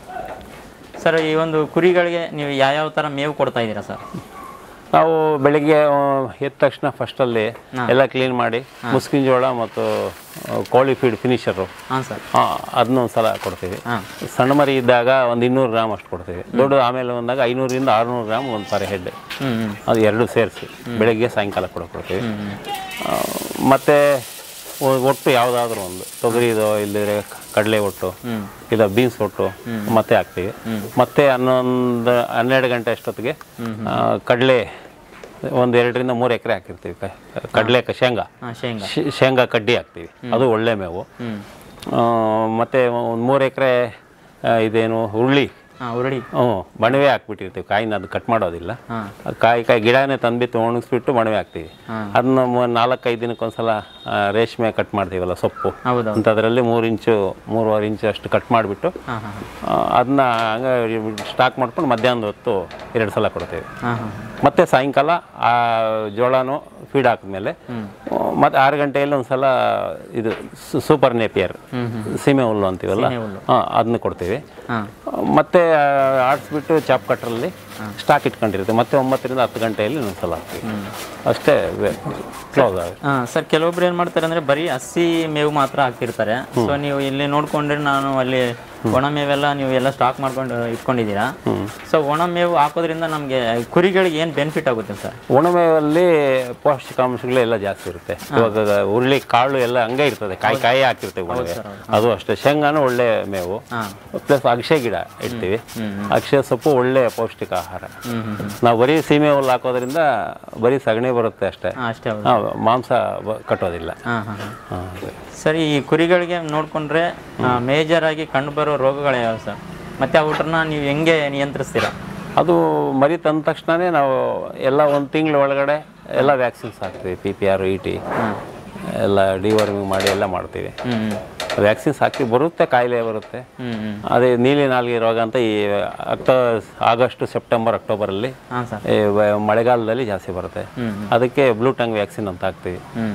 ಸರ್ ಈ ಒಂದು ಕುರಿಗಳಿಗೆ ನೀವು ಯಾವ್ಯಾವ ಥರ ಮೇವು ಕೊಡ್ತಾ ಇದ್ದೀರಾ ಸರ್ ನಾವು ಬೆಳಿಗ್ಗೆ ಆ, ಎದ್ದ ತಕ್ಷಣ ಫಸ್ಟಲ್ಲಿ ಎಲ್ಲ ಕ್ಲೀನ್ ಮಾಡಿ ಮುಸ್ಕಿನ ಜೋಳ ಮತ್ತು ಆ, ಕೋಳಿ ಫೀಡ್ ಫಿನಿಷರು ಹಾಂ ಸರ್ ಅದನ್ನ ಒಂದು ಸಲ ಕೊಡ್ತೀವಿ ಹಾಂ ಸಣ್ಣ ಮರಿ ಇದ್ದಾಗ ಒಂದು ಇನ್ನೂರು ಗ್ರಾಮ್ ಅಷ್ಟು ಕೊಡ್ತೀವಿ ದೊಡ್ಡ ಆಮೇಲೆ ಬಂದಾಗ ಐನೂರಿಂದ ಆರುನೂರು ಗ್ರಾಮ್ ಒಂದು ಪರ್ ಹೆಡ್ ಹ್ಞೂ ಹ್ಞೂ ಅದು ಎರಡು ಸೇರಿಸಿ ಬೆಳಗ್ಗೆ ಸಾಯಂಕಾಲ ಕೂಡ ಕೊಡ್ತೀವಿ ಆ, ಮತ್ತೆ ಒ- ಒಟ್ಟು ಯಾವುದಾದ್ರೂ ಒಂದು ತೊಗರಿದು ಇಲ್ಲದ್ರೆ ಕಡಲೆ ಒಟ್ಟು ಇಲ್ಲ ಬೀನ್ಸ್ ಒಟ್ಟು ಮತ್ತೆ ಹಾಕ್ತೀವಿ ಮತ್ತೆ ಹನ್ನೊಂದು ಹನ್ನೆರಡು ಗಂಟೆ ಅಷ್ಟೊತ್ತಿಗೆ ಆ, ಕಡಲೆ ಒಂದು ಎರಡರಿಂದ ಮೂರು ಎಕರೆ ಹಾಕಿರ್ತೀವಿ ಕ- ಕಡಲೆ ಕ- ಶೇಂಗಾ ಹಾಂ ಶೇಂಗಾ ಶೇ- ಶೇಂಗಾ ಕಡ್ಡಿ ಹಾಕ್ತೀವಿ ಅದು ಒಳ್ಳೆ ಮೇವು ಹ್ಞೂ ಆ, ಮತ್ತೆ ಒಂದು ಮೂರು ಎಕರೆ ಇದೇನು ಹುರುಳಿ ಹಾಂ ಉರುಳಿ ಹ್ಞೂ ಬಣವೆ ಹಾಕ್ಬಿಟ್ಟಿರ್ತೀವಿ ಕಾಯಿನ ಅದು ಕಟ್ ಮಾಡೋದಿಲ್ಲ ಹಾಂ ಆ ಕಾಯಿ ಕಾಯಿ ಗಿಡನೇ ತಂದ್ಬಿಟ್ಟು ಒಣಗಿಸ್ಬಿಟ್ಟು ಮಣವೆ ಹಾಕ್ತೀವಿ ಹಾಂ. ಅದನ್ನ ಮೂ- ನಾಲ್ಕೈದು ದಿನಕ್ಕೊಂದ್ಸಲ ಆ, ರೇಷ್ಮೆ ಕಟ್ ಮಾಡ್ತೀವಲ್ಲ ಸೊಪ್ಪು ಹೌದು ಅಂಥದ್ರಲ್ಲಿ ಮೂರು ಇಂಚು ಮೂರುವರೆ ಇಂಚು ಅಷ್ಟು ಕಟ್ ಮಾಡಿಬಿಟ್ಟು ಹಾಂ ಹಾಂ ಅದನ್ನ ಹಂಗೆ ಸ್ಟಾಕ್ ಮಾಡ್ಕೊಂಡು ಮಧ್ಯಾಹ್ನದ ಹೊತ್ತು ಎರಡು ಸಲ ಕೊಡ್ತೀವಿ ಹಾಂ ಹಾಂ ಮತ್ತೆ ಸಾಯಂಕಾಲ ಆ ಜೋಳನೂ ಫೀಡ್ ಹಾಕಿದ್ಮೇಲೆ ಮತ್ತೆ ಆರು ಗಂಟೆಯಲ್ಲಿ ಒಂದು ಸಲ ಇದು ಸು- ಸೂಪರ್ ನೇಪಿಯರ್ ಸೀಮೆ ಹುಲ್ಲು ಅಂತೀವಲ್ಲ ಹುಲ್ಲು. ಹಾಂ ಅದನ್ನ ಕೊಡ್ತೀವಿ ಹಾಂ ಮತ್ತೆ ಆಡಿಸ್ಬಿಟ್ಟು ಚಾಪ್ ಕಟ್ರಲ್ಲಿ ಸ್ಟಾಕ್ ಇಟ್ಕೊಂಡಿರುತ್ತೆ ಮತ್ತೆ ಒಂಬತ್ತರಿಂದ ಹತ್ತು ಗಂಟೆಯಲ್ಲಿ ಒಂದು ಸಲ ಹಾಕ್ತೀವಿ ಅಷ್ಟೇ ಕ್ಲೋಸ್ ಆಗುತ್ತೆ ಹಾಂ ಸರ್ ಕೆಲವೊಬ್ರು ಏನು ಮಾಡ್ತಾರೆ ಅಂದರೆ ಬರೀ ಹಸಿ ಮೇವು ಮಾತ್ರ ಹಾಕ್ತಿರ್ತಾರೆ ಸೊ ನೀವು ಇಲ್ಲಿ ನೋಡ್ಕೊಂಡ್ರೆ ನಾನು ಅಲ್ಲಿ ಒಣ ಮೇವೆಲ್ಲ ನೀವು ಎಲ್ಲ ಸ್ಟಾಕ್ ಮಾಡ್ಕೊಂಡು ಇಟ್ಕೊಂಡಿದ್ದೀರಾ ಸೊ ಒಣ ಮೇವು ಹಾಕೋದ್ರಿಂದ ನಮಗೆ ಕುರಿಗಳಿಗೆ ಏನು ಬೆನಿಫಿಟ್ ಆಗುತ್ತೆ ಸರ್ ಒಣಮೇವಲ್ಲಿ ಪೌಷ್ಟಿಕಾಂಶಗಳೆಲ್ಲ ಜಾಸ್ತಿ ಇರುತ್ತೆ ಇವಾಗ ಹುರುಳಿ ಕಾಳು ಎಲ್ಲ ಹಂಗೆ ಇರ್ತದೆ ಕಾಯಿ ಕಾಯಿ ಹಾಕಿರ್ತೇವೆ ಒಣವೆ ಅದು ಅಷ್ಟೇ ಶೇಂಗಾನು ಒಳ್ಳೆ ಮೇವು ಹಾಂ ಪ್ಲಸ್ ಅಕ್ಷಯ ಗಿಡ ಇಡ್ತೀವಿ ಅಕ್ಷಯ ಸೊಪ್ಪು ಒಳ್ಳೆ ಪೌಷ್ಟಿಕ ಆಹಾರ ಹ್ಞೂ ಹ್ಞೂ ನಾವು ಬರೀ ಸೀಮೆ ಹುಲ್ಲು ಹಾಕೋದ್ರಿಂದ ಬರೀ ಸಗಣಿ ಬರುತ್ತೆ ಅಷ್ಟೇ ಹಾಂ ಅಷ್ಟೇ ಹೌದು ನಾವು ಮಾಂಸ ಬ- ಕಟ್ಟೋದಿಲ್ಲ ಹಾಂ ಹಾಂ ಹಾಂ ಹಾಂ, ಅದೇ. ಸರ್ ಈ ಕುರಿಗಳಿಗೆ ನೋಡಿಕೊಂಡ್ರೆ ಮೇಜರ್ ಆಗಿ ಕಂಡುಬರೋ ರೋಗಗಳು ಯಾವ್ಯಾವ ಸರ್ ಮತ್ತು ಔಟ್ರನ್ನ ನೀವು ಹೆಂಗೆ ನಿಯಂತ್ರಿಸ್ತೀರಾ ಅದು ಮರಿ ತಂದ ತಕ್ಷಣನೇ ನಾವು ಎಲ್ಲ ಒಂದು ತಿಂಗಳ ಒಳಗಡೆ ಎಲ್ಲ ವ್ಯಾಕ್ಸಿನ್ಸ್ ಹಾಕ್ತೀವಿ P P R E T ಎಲ್ಲ ಡಿವರ್ಮಿಂಗ್ ಮಾಡಿ ಎಲ್ಲ ಮಾಡ್ತೀವಿ ಹ್ಞೂ ಹ್ಞೂ ವ್ಯಾಕ್ಸಿನ್ಸ್ ಹಾಕಿ ಬರುತ್ತೆ ಕಾಯಿಲೆ ಬರುತ್ತೆ ಹ್ಞೂ ಹ್ಞೂ ಅದೇ ನೀಲಿ ನಾಲಿಗೆ ರೋಗ ಅಂತ ಈ ಅಕ್ಟೋ ಆಗಸ್ಟ್ ಸೆಪ್ಟೆಂಬರ್ ಅಕ್ಟೋಬರಲ್ಲಿ ಹಾಂ ಸರ್ ಈ ವ- ಮಳೆಗಾಲದಲ್ಲಿ ಜಾಸ್ತಿ ಬರುತ್ತೆ ಹ್ಞೂ ಅದಕ್ಕೆ ಬ್ಲೂ ಟಂಗ್ ವ್ಯಾಕ್ಸಿನ್ ಅಂತ ಹಾಕ್ತೀವಿ ಹ್ಞೂ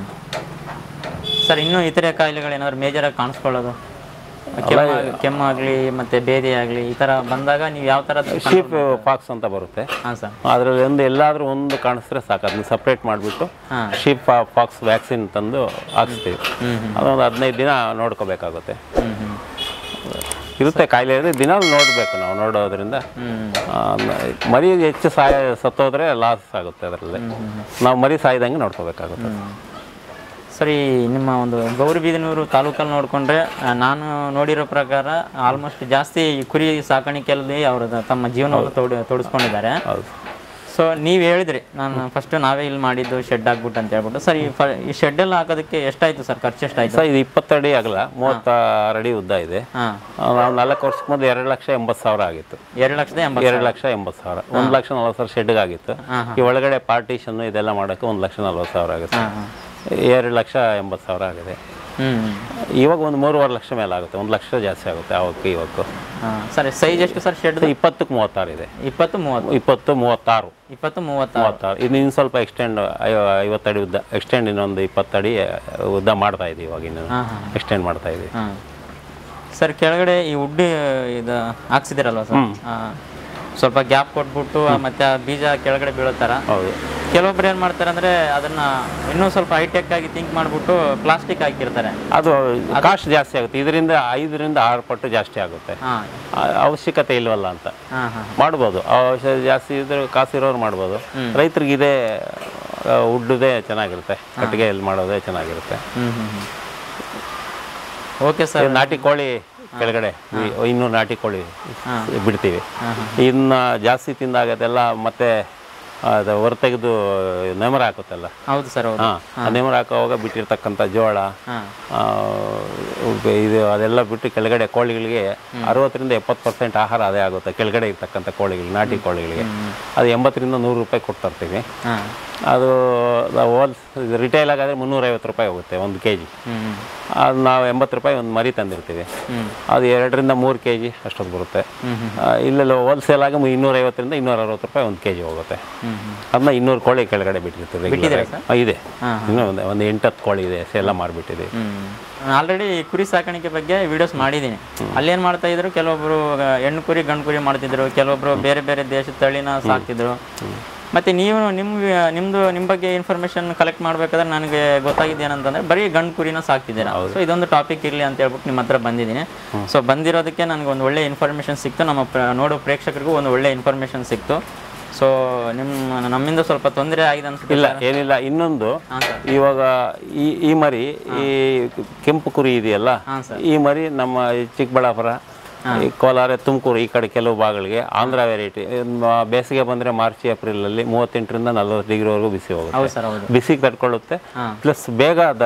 ಸರ್ ಇನ್ನೂ ಇತರೆ ಕಾಯಿಲೆಗಳು ಏನಾದ್ರು ಮೇಜರಾಗಿ ಕಾಣಿಸ್ಕೊಳ್ಳೋದು ಕೆಮ್ಮ- ಕೆಮ್ಮಾಗ್ಲಿ ಮತ್ತೆ ಬೇದಿ ಆಗಲಿ ಈ ಥರ ಬಂದಾಗ ನೀವು ಯಾವ ಥರ ಶೀಪ್ ಪಾಕ್ಸ್ ಅಂತ ಬರುತ್ತೆ ಹಾಂ ಸರ್ ಅದರಲ್ಲಿ ಒಂದು ಎಲ್ಲಾದರೂ ಒಂದು ಕಾಣಿಸಿದ್ರೆ ಸಾಕು ಅದನ್ನ ಸಪ್ರೇಟ್ ಮಾಡಿಬಿಟ್ಟು ಹಾಂ ಶೀಪ್ ಪಾಕ್ಸ್ ವ್ಯಾಕ್ಸಿನ್ ತಂದು ಹಾಕ್ಸ್ತೀವಿ ಹ್ಞೂ ಹ್ಞೂ ಅದೊಂದು ಹದಿನೈದು ದಿನ ನೋಡ್ಕೋಬೇಕಾಗುತ್ತೆ ಹ್ಞೂ ಹ್ಞೂ ಇರುತ್ತೆ ಕಾಯಿಲೆ ಇದ್ರೆ ದಿನ ನೋಡಬೇಕು ನಾವು ನೋಡೋದ್ರಿಂದ ಹ್ಞೂ ಆ, ಮ- ಮರಿ ಹೆಚ್ಚು ಸಾಯ ಸತ್ತೋದ್ರೆ ಲಾಸ್ ಆಗುತ್ತೆ ಅದರಲ್ಲಿ ನಾವು ಮರಿ ಸಾಯ್ದಂಗೆ ನೋಡ್ಕೋಬೇಕಾಗುತ್ತೆ ಸರಿ ನಿಮ್ಮ ಒಂದು ಗೌರಿಬೀದನೂರು ತಾಲೂಕಲ್ಲಿ ನೋಡಿಕೊಂಡ್ರೆ ನಾನು ನೋಡಿರೋ ಪ್ರಕಾರ ಆಲ್ಮೋಸ್ಟ್ ಜಾಸ್ತಿ ಈ ಕುರಿ ಸಾಕಾಣಿಕೆಯಲ್ಲಿ ಅವರು ತಮ್ಮ ಜೀವನವನ್ನು ತೊಡ ತೊಡಸ್ಕೊಂಡಿದ್ದಾರೆ ಹೌದು ಸೊ ಸೊ ನೀವು ಹೇಳಿದ್ರಿ ನಾನು ಫಸ್ಟ್ ನಾವೇ ಇಲ್ಲಿ ಮಾಡಿದ್ದು ಶೆಡ್ ಹಾಕ್ಬಿಟ್ಟು ಅಂತ ಹೇಳ್ಬಿಟ್ಟು ಸರ್ ಈ ಫ ಈ ಶೆಡ್ ಎಲ್ಲ ಹಾಕೋದಕ್ಕೆ ಎಷ್ಟಾಯ್ತು ಸರ್ ಖರ್ಚು ಎಷ್ಟಾಯ್ತು ಸರ್ ಇದು ಇಪ್ಪತ್ತಡಿ ಆಗಲ್ಲ ಮೂವತ್ತಾರು ಅಡಿ ಉದ್ದ ಇದೆ ಹಾಂ ಆ, ನಾವು ನಾಲ್ಕು ವರ್ಷಕ್ಕೆ ಮೊದಲು ಎರಡು ಲಕ್ಷ ಎಂಬತ್ತು ಸಾವಿರ ಆಗಿತ್ತು ಎರಡು ಲಕ್ಷದ ಎಂಬತ್ತು ಎರಡು ಲಕ್ಷ ಎಂಬತ್ತು ಸಾವಿರ ಒಂದು ಲಕ್ಷ ನಲ್ವತ್ತು ಸಾವಿರ ಶೆಡ್ಗೆ ಆಗಿತ್ತು ಈ ಒಳಗಡೆ ಪಾರ್ಟಿಷನ್ ಇದೆಲ್ಲ ಮಾಡೋಕ್ಕೆ ಒಂದು ಲಕ್ಷ ನಲ್ವತ್ತು ಸಾವಿರ ಆಗುತ್ತೆ ಹಾಂ ಹಾಂ ಎರಡು ಲಕ್ಷ ಎಂಬತ್ತು ಸಾವಿರ ಆಗಿದೆ ಹ್ಞೂ ಇವಾಗ ಒಂದು ಮೂರುವರೆ ಲಕ್ಷ ಮೇಲೆ ಆಗುತ್ತೆ ಒಂದು ಲಕ್ಷ ಜಾಸ್ತಿ ಆಗುತ್ತೆ ಅವಕ್ಕೆ ಇವತ್ತು ಹಾಂ ಸರ್ ಸೈಜ್ ಎಷ್ಟು ಸರ್ ಶೆಡ್ ಇಪ್ಪತ್ತಕ್ಕೆ ಮೂವತ್ತಾರು ಇದೆ ಇಪ್ಪತ್ತು ಮೂವತ್ತು ಇಪ್ಪತ್ತು ಮೂವತ್ತಾರು ಇಪ್ಪತ್ತು ಮೂವತ್ತಾರು ಮೂವತ್ತಾರು ಇದು ಇನ್ನು ಸ್ವಲ್ಪ ಎಕ್ಸ್ಟೆಂಡ್ ಐವತ್ತಡಿ ಉದ್ದ ಎಕ್ಸ್ಟೆಂಡ್ ಇನ್ನೊಂದು ಇಪ್ಪತ್ತಡಿ ಉದ್ದ ಮಾಡ್ತಾ ಇದ್ದೀವಿ ಇವಾಗ ಇನ್ನು ಹಾಂ ಹಾಂ ಎಕ್ಸ್ಟೆಂಡ್ ಮಾಡ್ತಾ ಇದ್ದೀವಿ ಹಾಂ ಸರ್ ಕೆಳಗಡೆ ಈ ಉಡ್ಡಿ ಇದು ಹಾಕ್ಸಿದಿರಲ್ವ ಸರ್ ಹಾಂ ಸ್ವಲ್ಪ ಗ್ಯಾಪ್ ಕೊಟ್ಬಿಟ್ಟು ಮತ್ತೆ ಆ ಬೀಜ ಕೆಳಗಡೆ ಬೀಳೋ ಥರ ಹೌದು ಕೆಲವೊಬ್ರು ಏನು ಮಾಡ್ತಾರೆ ಅಂದರೆ ಅದನ್ನ ಇನ್ನೂ ಸ್ವಲ್ಪ ಹೈಟೆಕ್ ಆಗಿ ಥಿಂಕ್ ಮಾಡಿಬಿಟ್ಟು ಪ್ಲಾಸ್ಟಿಕ್ ಹಾಕಿರ್ತಾರೆ ಅದು ಕಾಸ್ಟ್ ಜಾಸ್ತಿ ಆಗುತ್ತೆ ಇದರಿಂದ ಐದರಿಂದ ಆರು ಪಟ್ಟು ಜಾಸ್ತಿ ಆಗುತ್ತೆ ಹಾಂ ಆ, ಅವಶ್ಯಕತೆ ಇಲ್ವಲ್ಲ ಅಂತ ಹಾಂ ಹಾಂ ಮಾಡ್ಬೋದು ಅವಶ್ಯ ಜಾಸ್ತಿ ಇದ್ರೆ ಕಾಸಿರೋರು ಮಾಡ್ಬೋದು ರೈತರಿಗೆ ಇದೇ ಆ, ಉಡ್ಡುದೇ ಚೆನ್ನಾಗಿರುತ್ತೆ ಕಟ್ಟಿಗೆಯಲ್ಲಿ ಮಾಡೋದೇ ಚೆನ್ನಾಗಿರುತ್ತೆ ಹ್ಞೂ ಹ್ಞೂ ಹ್ಞೂ ಓಕೆ ಸರ್ ಇದು ನಾಟಿ ಕೋಳಿ ಕೆಳಗಡೆ ಈ- ಇನ್ನೂರು ನಾಟಿ ಕೋಳಿ ಹಾಂ. ಬಿಡ್ತೀವಿ ಹಾಂ ಹಾಂ ಇನ್ನು ಜಾಸ್ತಿ ತಿಂದಾಗ ಅದೆಲ್ಲ ಮತ್ತೆ ಅದು ಹೊರತೆಗೆದು ನೆಮರ ಹಾಕುತ್ತಲ್ಲ ಹೌದು ಸರ್ ಹೌದು ಹಾಂ ಆ ನೆಮರ ಹಾಕೋವಾಗ ಬಿಟ್ಟಿರ್ತಕ್ಕಂಥ ಜೋಳ ಹಾಂ ಆ, ಉಬ್ಬೆ- ಇದು ಅದೆಲ್ಲ ಬಿಟ್ಟು ಕೆಳಗಡೆ ಕೋಳಿಗಳಿಗೆ ಅರವತ್ತರಿಂದ ಎಪ್ಪತ್ತು ಪರ್ಸೆಂಟ್ ಆಹಾರ ಅದೇ ಆಗುತ್ತೆ ಕೆಳಗಡೆ ಇರ್ತಕ್ಕಂಥ ಕೋಳಿಗಳಿಗೆ ನಾಟಿ ಕೋಳಿಗಳಿಗೆ ಅದು ಎಂಬತ್ತರಿಂದ ನೂರು ರೂಪಾಯಿ ಕೊಟ್ಟು ತರ್ತೀವಿ ಹಾಂ ಅದು ಹೋಲ್ ರಿಟೈಲ್ ಆಗಾದರೆ ಮುನ್ನೂರೈವತ್ತು ರೂಪಾಯಿ ಹೋಗುತ್ತೆ ಒಂದು ಕೆ ಜಿ ಹ್ಞೂ ಅದು ನಾವು ಎಂಬತ್ತು ರೂಪಾಯಿ ಒಂದು ಮರಿ ತಂದಿರ್ತೀವಿ ಹ್ಞೂ ಅದು ಎರಡರಿಂದ ಮೂರು ಕೆ ಜಿ ಅಷ್ಟೊತ್ತು ಬರುತ್ತೆ ಹ್ಞೂ ಹ್ಞೂ ಆ, ಇಲ್ಲೆಲ್ಲ ಹೋಲ್ಸೇಲ್ ಆಗಿ ಇನ್ನೂರೈವತ್ತರಿಂದ ಇನ್ನೂರ ಅರವತ್ತು ರೂಪಾಯಿ ಒಂದು ಕೆ ಜಿ ಹೋಗುತ್ತೆ ಹ್ಞೂ ಹ್ಞೂ ಅದನ್ನ ಇನ್ನೂರು ಕೋಳಿ ಕೆಳಗಡೆ ಬಿಟ್ಟಿರ್ತೀವಿ regular ಬಿಟ್ಟಿದ್ದೀರಾ ಆಗಿ. ಆ, ಇದೆ ಹಾಂ ಇನ್ನೂ ಒಂದು ಒಂದು ಎಂಟತ್ತು ಕೋಳಿ ಇದೆ ಎಲ್ಲ ಮಾಡಿಬಿಟ್ಟಿದ್ದೀವಿ ಹ್ಞೂ ಆಲ್ರೆಡಿ ಕುರಿ ಸಾಕಾಣಿಕೆ ಬಗ್ಗೆ ವಿಡಿಯೋಸ್ ಮಾಡಿದ್ದೀನಿ ಅಲ್ಲೇನು ಮಾಡ್ತಾ ಇದ್ರು ಕೆಲವೊಬ್ರು ಆ, ಹೆಣ್ಣು ಕುರಿ ಗಂಡು ಕುರಿ ಮಾಡ್ತಿದ್ರು ಕೆಲವೊಬ್ರು ಬೇರೆ ಬೇರೆ ದೇಶದ ತಳಿನ ಸಾಕ್ತಿದ್ರು ಮತ್ತೆ ನೀವು ನಿಮ್ಮ ನಿಮ್ದು ನಿಮ್ಮ ಬಗ್ಗೆ ಇನ್ಫಾರ್ಮೇಶನ್ ಕಲೆಕ್ಟ್ ಮಾಡ್ಬೇಕಾದ್ರೆ ನನಗೆ ಗೊತ್ತಾಗಿದ್ದು ಏನಂತಂದ್ರೆ ಬರೀ ಗಂಡು ಕುರಿನ ಸಾಕ್ತಿದ್ದೀರಾ ಸೊ ಇದೊಂದು ಟಾಪಿಕ್ ಇರಲಿ ಅಂತ ಹೇಳ್ಬಿಟ್ಟು ನಿಮ್ಮ ಹತ್ರ ಬಂದಿದ್ದೀನಿ ಸೊ ಬಂದಿರೋದಕ್ಕೆ ನನಗೆ ಒಂದು ಒಳ್ಳೆ ಇನ್ಫಾರ್ಮೇಶನ್ ಸಿಕ್ತು ನಮ್ಮ ಪ್ರ- ನೋಡೋ ಪ್ರೇಕ್ಷಕರಿಗೂ ಒಂದು ಒಳ್ಳೆ ಇನ್ಫಾರ್ಮೇಶನ್ ಸಿಕ್ತು ಸೊ ನಿಮ್ಮ ನಮ್ಮಿಂದ ಸ್ವಲ್ಪ ತೊಂದರೆ ಆಗಿದೆ ಅನ್ಸುತ್ತೆ ಇಲ್ಲ ಏನಿಲ್ಲ ಇನ್ನೊಂದು ಹಾಂ ಸರ್ ಇವಾಗ ಈ ಈ ಮರಿ ಈ ಕೆಂಪು ಕುರಿ ಇದೆಯಲ್ಲ ಹಾಂ ಸರ್ ಈ ಮರಿ ನಮ್ಮ ಈ ಚಿಕ್ಕಬಳ್ಳಾಪುರ ಈ ಕೋಲಾರ ತುಮಕೂರು ಈ ಕಡೆ ಕೆಲವು ಭಾಗಗಳಿಗೆ ಆಂಧ್ರ ವೆರೈಟಿ ಬೇಸಿಗೆ ಬಂದರೆ ಮಾರ್ಚ್ ಏಪ್ರಿಲಲ್ಲಿ ಮೂವತ್ತೆಂಟರಿಂದ ನಲ್ವತ್ತು ಡಿಗ್ರಿವರೆಗೂ ಬಿಸಿ ಹೋಗುತ್ತೆ ಹೌದು ಸರ್ ಹೌದು ಬಿಸಿಗೆ ತಡ್ಕೊಳ್ಳುತ್ತೆ ಹಾಂ ಪ್ಲಸ್ ಬೇಗ ಅದ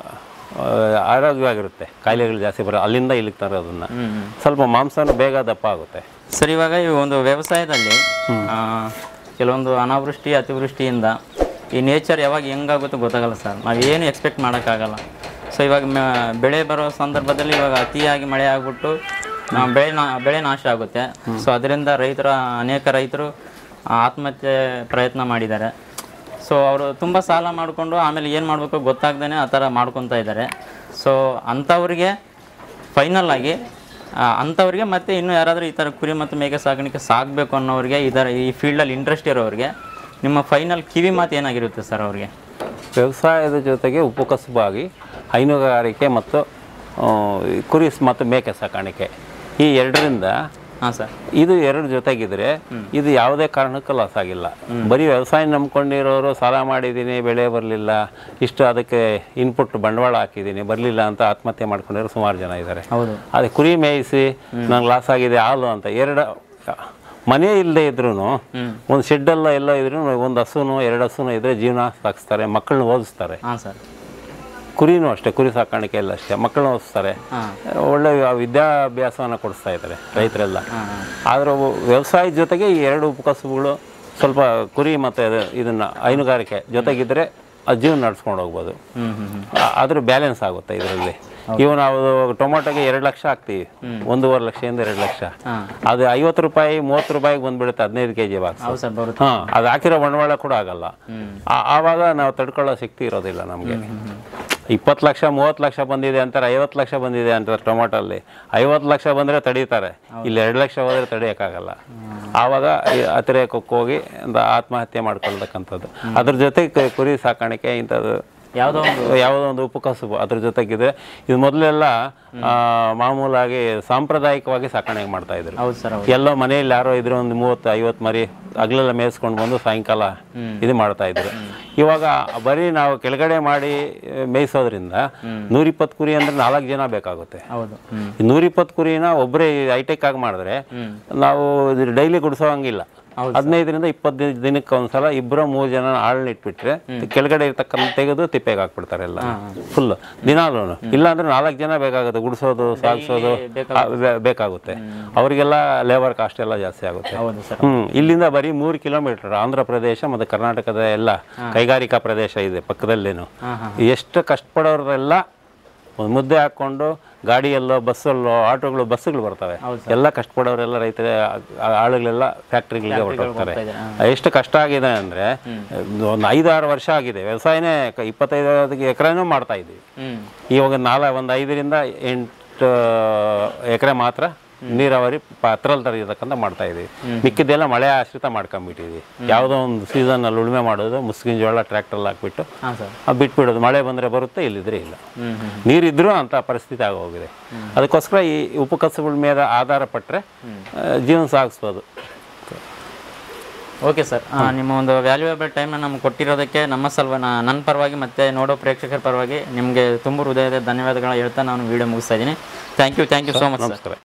ಆ, ಆರೋಗ್ಯವಾಗಿರುತ್ತೆ ಕಾಯಿಲೆಗಳು ಜಾಸ್ತಿ ಬರೋ ಅಲ್ಲಿಂದ ಇಲ್ಲಿಗೆ ತರೋದನ್ನ ಹ್ಞೂ ಹ್ಞೂ ಸ್ವಲ್ಪ ಮಾಂಸನೂ ಬೇಗ ದಪ್ಪ ಆಗುತ್ತೆ ಸರ್ ಇವಾಗ ಈ ಒಂದು ವ್ಯವಸಾಯದಲ್ಲಿ ಆ, ಕೆಲವೊಂದು ಅನಾವೃಷ್ಟಿ ಅತಿವೃಷ್ಟಿಯಿಂದ ಈ ನೇಚರ್ ಯಾವಾಗ ಹೆಂಗಾಗುತ್ತೋ ಗೊತ್ತಾಗಲ್ಲ ಸರ್ ನಾವು ಏನು ಎಕ್ಸ್ಪೆಕ್ಟ್ ಮಾಡೋಕ್ಕಾಗಲ್ಲ ಸೊ ಇವಾಗ ಮ- ಬೆಳೆ ಬರೋ ಸಂದರ್ಭದಲ್ಲಿ ಇವಾಗ ಅತಿಯಾಗಿ ಮಳೆ ಆಗ್ಬಿಟ್ಟು ಆ, ಬೆಳೆ ನಾ ಬೆಳೆ ನಾಶ ಆಗುತ್ತೆ ಸೊ ಅದರಿಂದ ರೈತರ ಅನೇಕ ರೈತರು ಆತ್ಮಹತ್ಯೆ ಪ್ರಯತ್ನ ಮಾಡಿದ್ದಾರೆ ಸೊ ಅವರು ತುಂಬ ಸಾಲ ಮಾಡಿಕೊಂಡು ಆಮೇಲೆ ಏನು ಮಾಡಬೇಕು ಗೊತ್ತಾಗ್ದೇ ಆ ಥರ ಮಾಡ್ಕೊತಾ ಇದ್ದಾರೆ ಸೊ ಅಂಥವ್ರಿಗೆ ಫೈನಲ್ ಆಗಿ ಆ, ಅಂಥವ್ರಿಗೆ ಮತ್ತೆ ಇನ್ನು ಯಾರಾದರೂ ಈ ಥರ ಕುರಿ ಮತ್ತು ಮೇಕೆ ಸಾಕಾಣಿಕೆ ಸಾಕಬೇಕು ಅನ್ನೋರಿಗೆ ಇದರ ಈ ಫೀಲ್ಡಲ್ಲಿ ಇಂಟ್ರೆಸ್ಟ್ ಇರೋರಿಗೆ ನಿಮ್ಮ ಫೈನಲ್ ಕಿವಿ ಮಾತು ಏನಾಗಿರುತ್ತೆ ಸರ್ ಅವ್ರಿಗೆ ವ್ಯವಸಾಯದ ಜೊತೆಗೆ ಉಪಕಸುಬಾಗಿ ಹೈನುಗಾರಿಕೆ ಮತ್ತು ಆ, ಈ ಕುರಿ ಸ್- ಮತ್ತು ಮೇಕೆ ಸಾಕಾಣಿಕೆ ಈ ಎರಡರಿಂದ ಹಾಂ ಸರ್ ಇದು ಎರಡು ಜೊತೆಗಿದ್ರೆ ಇದು ಯಾವುದೇ ಕಾರಣಕ್ಕೂ ಲಾಸ್ ಆಗಿಲ್ಲ ಬರೀ ವ್ಯವಸಾಯ ನಂಬ್ಕೊಂಡಿರೋರು ಸಾಲ ಮಾಡಿದ್ದೀನಿ ಬೆಳೆ ಬರಲಿಲ್ಲ ಇಷ್ಟು ಅದಕ್ಕೆ ಇನ್ಪುಟ್ ಬಂಡವಾಳ ಹಾಕಿದ್ದೀನಿ ಬರಲಿಲ್ಲ ಅಂತ ಆತ್ಮಹತ್ಯೆ ಮಾಡ್ಕೊಂಡಿರೋ ಸುಮಾರು ಜನ ಇದ್ದಾರೆ ಹೌದು ಅದೇ ಕುರಿ ಮೇಯಿಸಿ ನಂಗೆ ಲಾಸ್ ಆಗಿದೆ ಹಾಲು ಅಂತ ಎರಡು ಮನೆ ಇಲ್ಲದೆ ಇದ್ರೂ ಒಂದು ಶೆಡ್ಡೆಲ್ಲ ಎಲ್ಲ ಇದ್ರೂ ಒಂದು ಹಸುನು ಎರಡು ಹಸುನು ಇದ್ರೆ ಜೀವನ ಸಾಗಿಸ್ತಾರೆ ಮಕ್ಕಳನ್ನ ಓದಿಸ್ತಾರೆ ಹಾಂ ಸರ್ ಕುರಿನೂ ಅಷ್ಟೇ ಕುರಿ ಸಾಕಾಣಿಕೆ ಎಲ್ಲ ಅಷ್ಟೇ ಮಕ್ಕಳನ್ನ ಓದಿಸ್ತಾರೆ ಹಾಂ ಒಳ್ಳೆ ವಿದ್ಯಾಭ್ಯಾಸವನ್ನು ಕೊಡಿಸ್ತಾ ಇದ್ದಾರೆ ರೈತರೆಲ್ಲ ಹಾಂ ಹಾಂ ಆದ್ರೆ ಅವು ವ್ಯವಸಾಯದ ಜೊತೆಗೆ ಈ ಎರಡು ಉಪಕಸುಬುಗಳು ಸ್ವಲ್ಪ ಕುರಿ ಮತ್ತು ಇದು- ಇದನ್ನ ಹೈನುಗಾರಿಕೆ ಜೊತೆಗಿದ್ರೆ ಅದು ಜೀವನ ನಡ್ಸ್ಕೊಂಡು ಹೋಗ್ಬೋದು ಹ್ಞೂ ಹ್ಞೂ ಹ್ಞೂ ಆ- ಅದ್ರ ಬ್ಯಾಲೆನ್ಸ್ ಆಗುತ್ತೆ ಇದರಲ್ಲಿ ಇವು ನಾವು ಟೊಮೊಟೊಗೆ ಎರಡು ಲಕ್ಷ ಹಾಕ್ತೀವಿ ಒಂದೂವರೆ ಲಕ್ಷದಿಂದ ಎರಡು ಲಕ್ಷ ಹಾಂ ಅದು ಐವತ್ತು ರೂಪಾಯಿ ಮೂವತ್ತು ರೂಪಾಯಿಗೆ ಬಂದ್ಬಿಡುತ್ತೆ ಹದಿನೈದು ಕೆ ಜಿ ಬಾಕ್ಸ್ ಹೌದು ಸರ್ ಬರುತ್ತೆ ಹಾಂ ಅದು ಹಾಕಿರೋ ಬಂಡವಾಳ ಕೂಡ ಆಗಲ್ಲ ಹ್ಞೂ ಆ- ಆವಾಗ ನಾವು ತಡ್ಕೊಳ್ಳೋ ಶಕ್ತಿ ಇರೋದಿಲ್ಲ ನಮಗೆ ಇಪ್ಪತ್ತು ಲಕ್ಷ ಮೂವತ್ತು ಲಕ್ಷ ಬಂದಿದೆ ಅಂತಾರೆ ಐವತ್ತು ಲಕ್ಷ ಬಂದಿದೆ ಅಂತಾರೆ ಟೊಮೊಟೊಲ್ಲಿ ಐವತ್ತು ಲಕ್ಷ ಬಂದರೆ ತಡೀತಾರೆ ಇಲ್ಲಿ ಎರಡು ಲಕ್ಷ ಹೋದರೆ ತಡೆಯೋಕ್ಕಾಗಲ್ಲ ಆವಾಗ ಈ ಅತಿರೇಕಕ್ಕೆ ಹೋಗಿ ಒಂದು ಆತ್ಮಹತ್ಯೆ ಮಾಡ್ಕೊಳ್ತಕ್ಕಂಥದ್ದು ಅದ್ರ ಜೊತೆ ಕ- ಕುರಿ ಸಾಕಾಣಿಕೆ ಇಂಥದ್ದು ಯಾವುದೋ ಒಂದು ಯಾವುದೋ ಒಂದು ಉಪಕಸುಬು ಅದ್ರ ಜೊತೆಗಿದೆ ಇದು ಮೊದಲೆಲ್ಲ ಆ, ಮಾಮೂಲಾಗಿ ಸಾಂಪ್ರದಾಯಿಕವಾಗಿ ಸಾಕಾಣಿಕೆ ಮಾಡ್ತಾ ಇದ್ರು ಹೌದು ಸರ್ ಹೌದು ಎಲ್ಲೋ ಮನೆಯಲ್ಲಿ ಯಾರೋ ಇದ್ರೆ ಒಂದು ಮೂವತ್ತು ಐವತ್ತು ಮರಿ ಹಗಲೆಲ್ಲ ಮೇಯಿಸ್ಕೊಂಡು ಬಂದು ಸಾಯಂಕಾಲ ಇದು ಮಾಡ್ತಾ ಇದ್ರು ಇವಾಗ ಬರೀ ನಾವು ಕೆಳಗಡೆ ಮಾಡಿ ಆ, ಮೇಯಿಸೋದ್ರಿಂದ ನೂರಿಪ್ಪತ್ತು ಕುರಿ ಅಂದ್ರೆ ನಾಲ್ಕು ಜನ ಬೇಕಾಗುತ್ತೆ ಹೌದು ಹ್ಞೂ ಈ ನೂರಿಪ್ಪತ್ತು ಕುರಿನ ಒಬ್ಬರೇ ಹೈಟೆಕ್ ಆಗಿ ಮಾಡಿದ್ರೆ ನಾವು ಡೈಲಿ ಗುಡಿಸೋ ಹಂಗಿಲ್ಲ ಹದಿನೈದರಿಂದ ಇಪ್ಪತ್ತು ದಿನಕ್ಕೆ ಒಂದ್ಸಲ ಇಬ್ಬರು ಮೂರು ಜನ ಆಳನ್ನ ಇಟ್ಬಿಟ್ರೆ ಕೆಳಗಡೆ ಇರ್ತಕ್ಕಂಥ ತೆಗೆದು ತಿಪ್ಪೆಗೆ ಹಾಕ್ಬಿಡ್ತಾರೆ ಎಲ್ಲ ಫುಲ್ ದಿನಾಲೂ ಇಲ್ಲಾಂದ್ರೆ ನಾಲ್ಕು ಜನ ಬೇಕಾಗುತ್ತೆ ಗುಡಿಸೋದು ಸಾಗಿಸೋದು ಆ, ಬೇ- ಬೇಕಾಗುತ್ತೆ ಅವರಿಗೆಲ್ಲ ಲೇಬರ್ ಕಾಸ್ಟ್ ಎಲ್ಲ ಜಾಸ್ತಿ ಆಗುತ್ತೆ ಹೌದು ಸರ್ ಹ್ಮ್ ಇಲ್ಲಿಂದ ಬರೀ ಮೂರು ಕಿಲೋಮೀಟರ್ ಆಂಧ್ರ ಪ್ರದೇಶ ಮತ್ತು ಕರ್ನಾಟಕದ ಎಲ್ಲ ಕೈಗಾರಿಕಾ ಪ್ರದೇಶ ಇದೆ ಪಕ್ಕದಲ್ಲೇನು ಎಷ್ಟು ಕಷ್ಟಪಡೋರೆಲ್ಲ ಒಂದು ಮುದ್ದೆ ಹಾಕ್ಕೊಂಡು ಗಾಡಿಯಲ್ಲೋ ಬಸ್ಸಲ್ಲೋ ಆಟೋಗಳು ಬಸ್ಸುಗಳು ಬರ್ತವೆ ಎಲ್ಲ ಕಷ್ಟಪಡೋರೆಲ್ಲ ರೈತರ ಆ- ಆಳುಗಳೆಲ್ಲ ಫ್ಯಾಕ್ಟ್ರಿಗಳಿಗೆ ಹೊರಟೋಗ್ತಾರೆ ಎಷ್ಟು ಕಷ್ಟ ಆಗಿದೆ ಅಂದರೆ ಒಂದು ಐದಾರು ವರ್ಷ ಆಗಿದೆ ವ್ಯವಸಾಯನೇ ಕ- ಇಪ್ಪತ್ತೈದು ಎಕರೆನೂ ಮಾಡ್ತಾ ಇದ್ದೀವಿ ಹ್ಮ್ ಇವಾಗ ನಾಲ್ಕು ಒಂದು ಐದರಿಂದ ಎಂಟು ಎಕರೆ ಮಾತ್ರ ನೀರಾವರಿ ಪತ್ರಲ್ಲಿ ತರತಕ್ಕಂಥ ಮಾಡ್ತಾ ಇದೀವಿ ಮಿಕ್ಕಿದ್ದೆಲ್ಲ ಮಳೆ ಆಶ್ರಿತ ಮಾಡ್ಕೊಂಬಿಟ್ಟಿದ್ವಿ ಯಾವುದೋ ಒಂದು ಸೀಸನಲ್ಲಿ ಉಳುಮೆ ಮಾಡೋದು ಮುಸ್ಕಿನ ಜೋಳ ಟ್ರ್ಯಾಕ್ಟರ್ಲ್ಲಿ ಹಾಕ್ಬಿಟ್ಟು ಹಾಂ ಸರ್ ಆ ಬಿಟ್ಬಿಡೋದು ಮಳೆ ಬಂದರೆ ಬರುತ್ತೆ ಇಲ್ಲಿದ್ರೆ ಇಲ್ಲ ಹ್ಮ್ ಹ್ಮ್ ನೀರಿದ್ರೂ ಅಂತ ಪರಿಸ್ಥಿತಿ ಆಗೋಗಿದೆ ಅದಕ್ಕೋಸ್ಕರ ಈ ಉಪಕಸಬುಗಳ ಮೇಲೆ ಆಧಾರ ಪಟ್ಟರೆ ಜೀವನ ಸಾಗಿಸ್ಬೋದು ಓಕೆ ಸರ್ ನಿಮ್ಮ ಒಂದು ವ್ಯಾಲ್ಯೂಯಬಲ್ ಟೈಮ್ನ ನಮ್ಗೆ ಕೊಟ್ಟಿರೋದಕ್ಕೆ ನಮ್ಮ ಸಲುವ ನನ್ನ ಪರವಾಗಿ ಮತ್ತು ನೋಡೋ ಪ್ರೇಕ್ಷಕರ ಪರವಾಗಿ ನಿಮಗೆ ತುಂಬ ಹೃದಯದ ಧನ್ಯವಾದಗಳನ್ನ ಹೇಳ್ತಾ ನಾನು ವಿಡಿಯೋ ಮುಗಿಸ್ತಾ ಇದ್ದೀನಿ thank you thank you so much sir ನಮಸ್ಕಾರ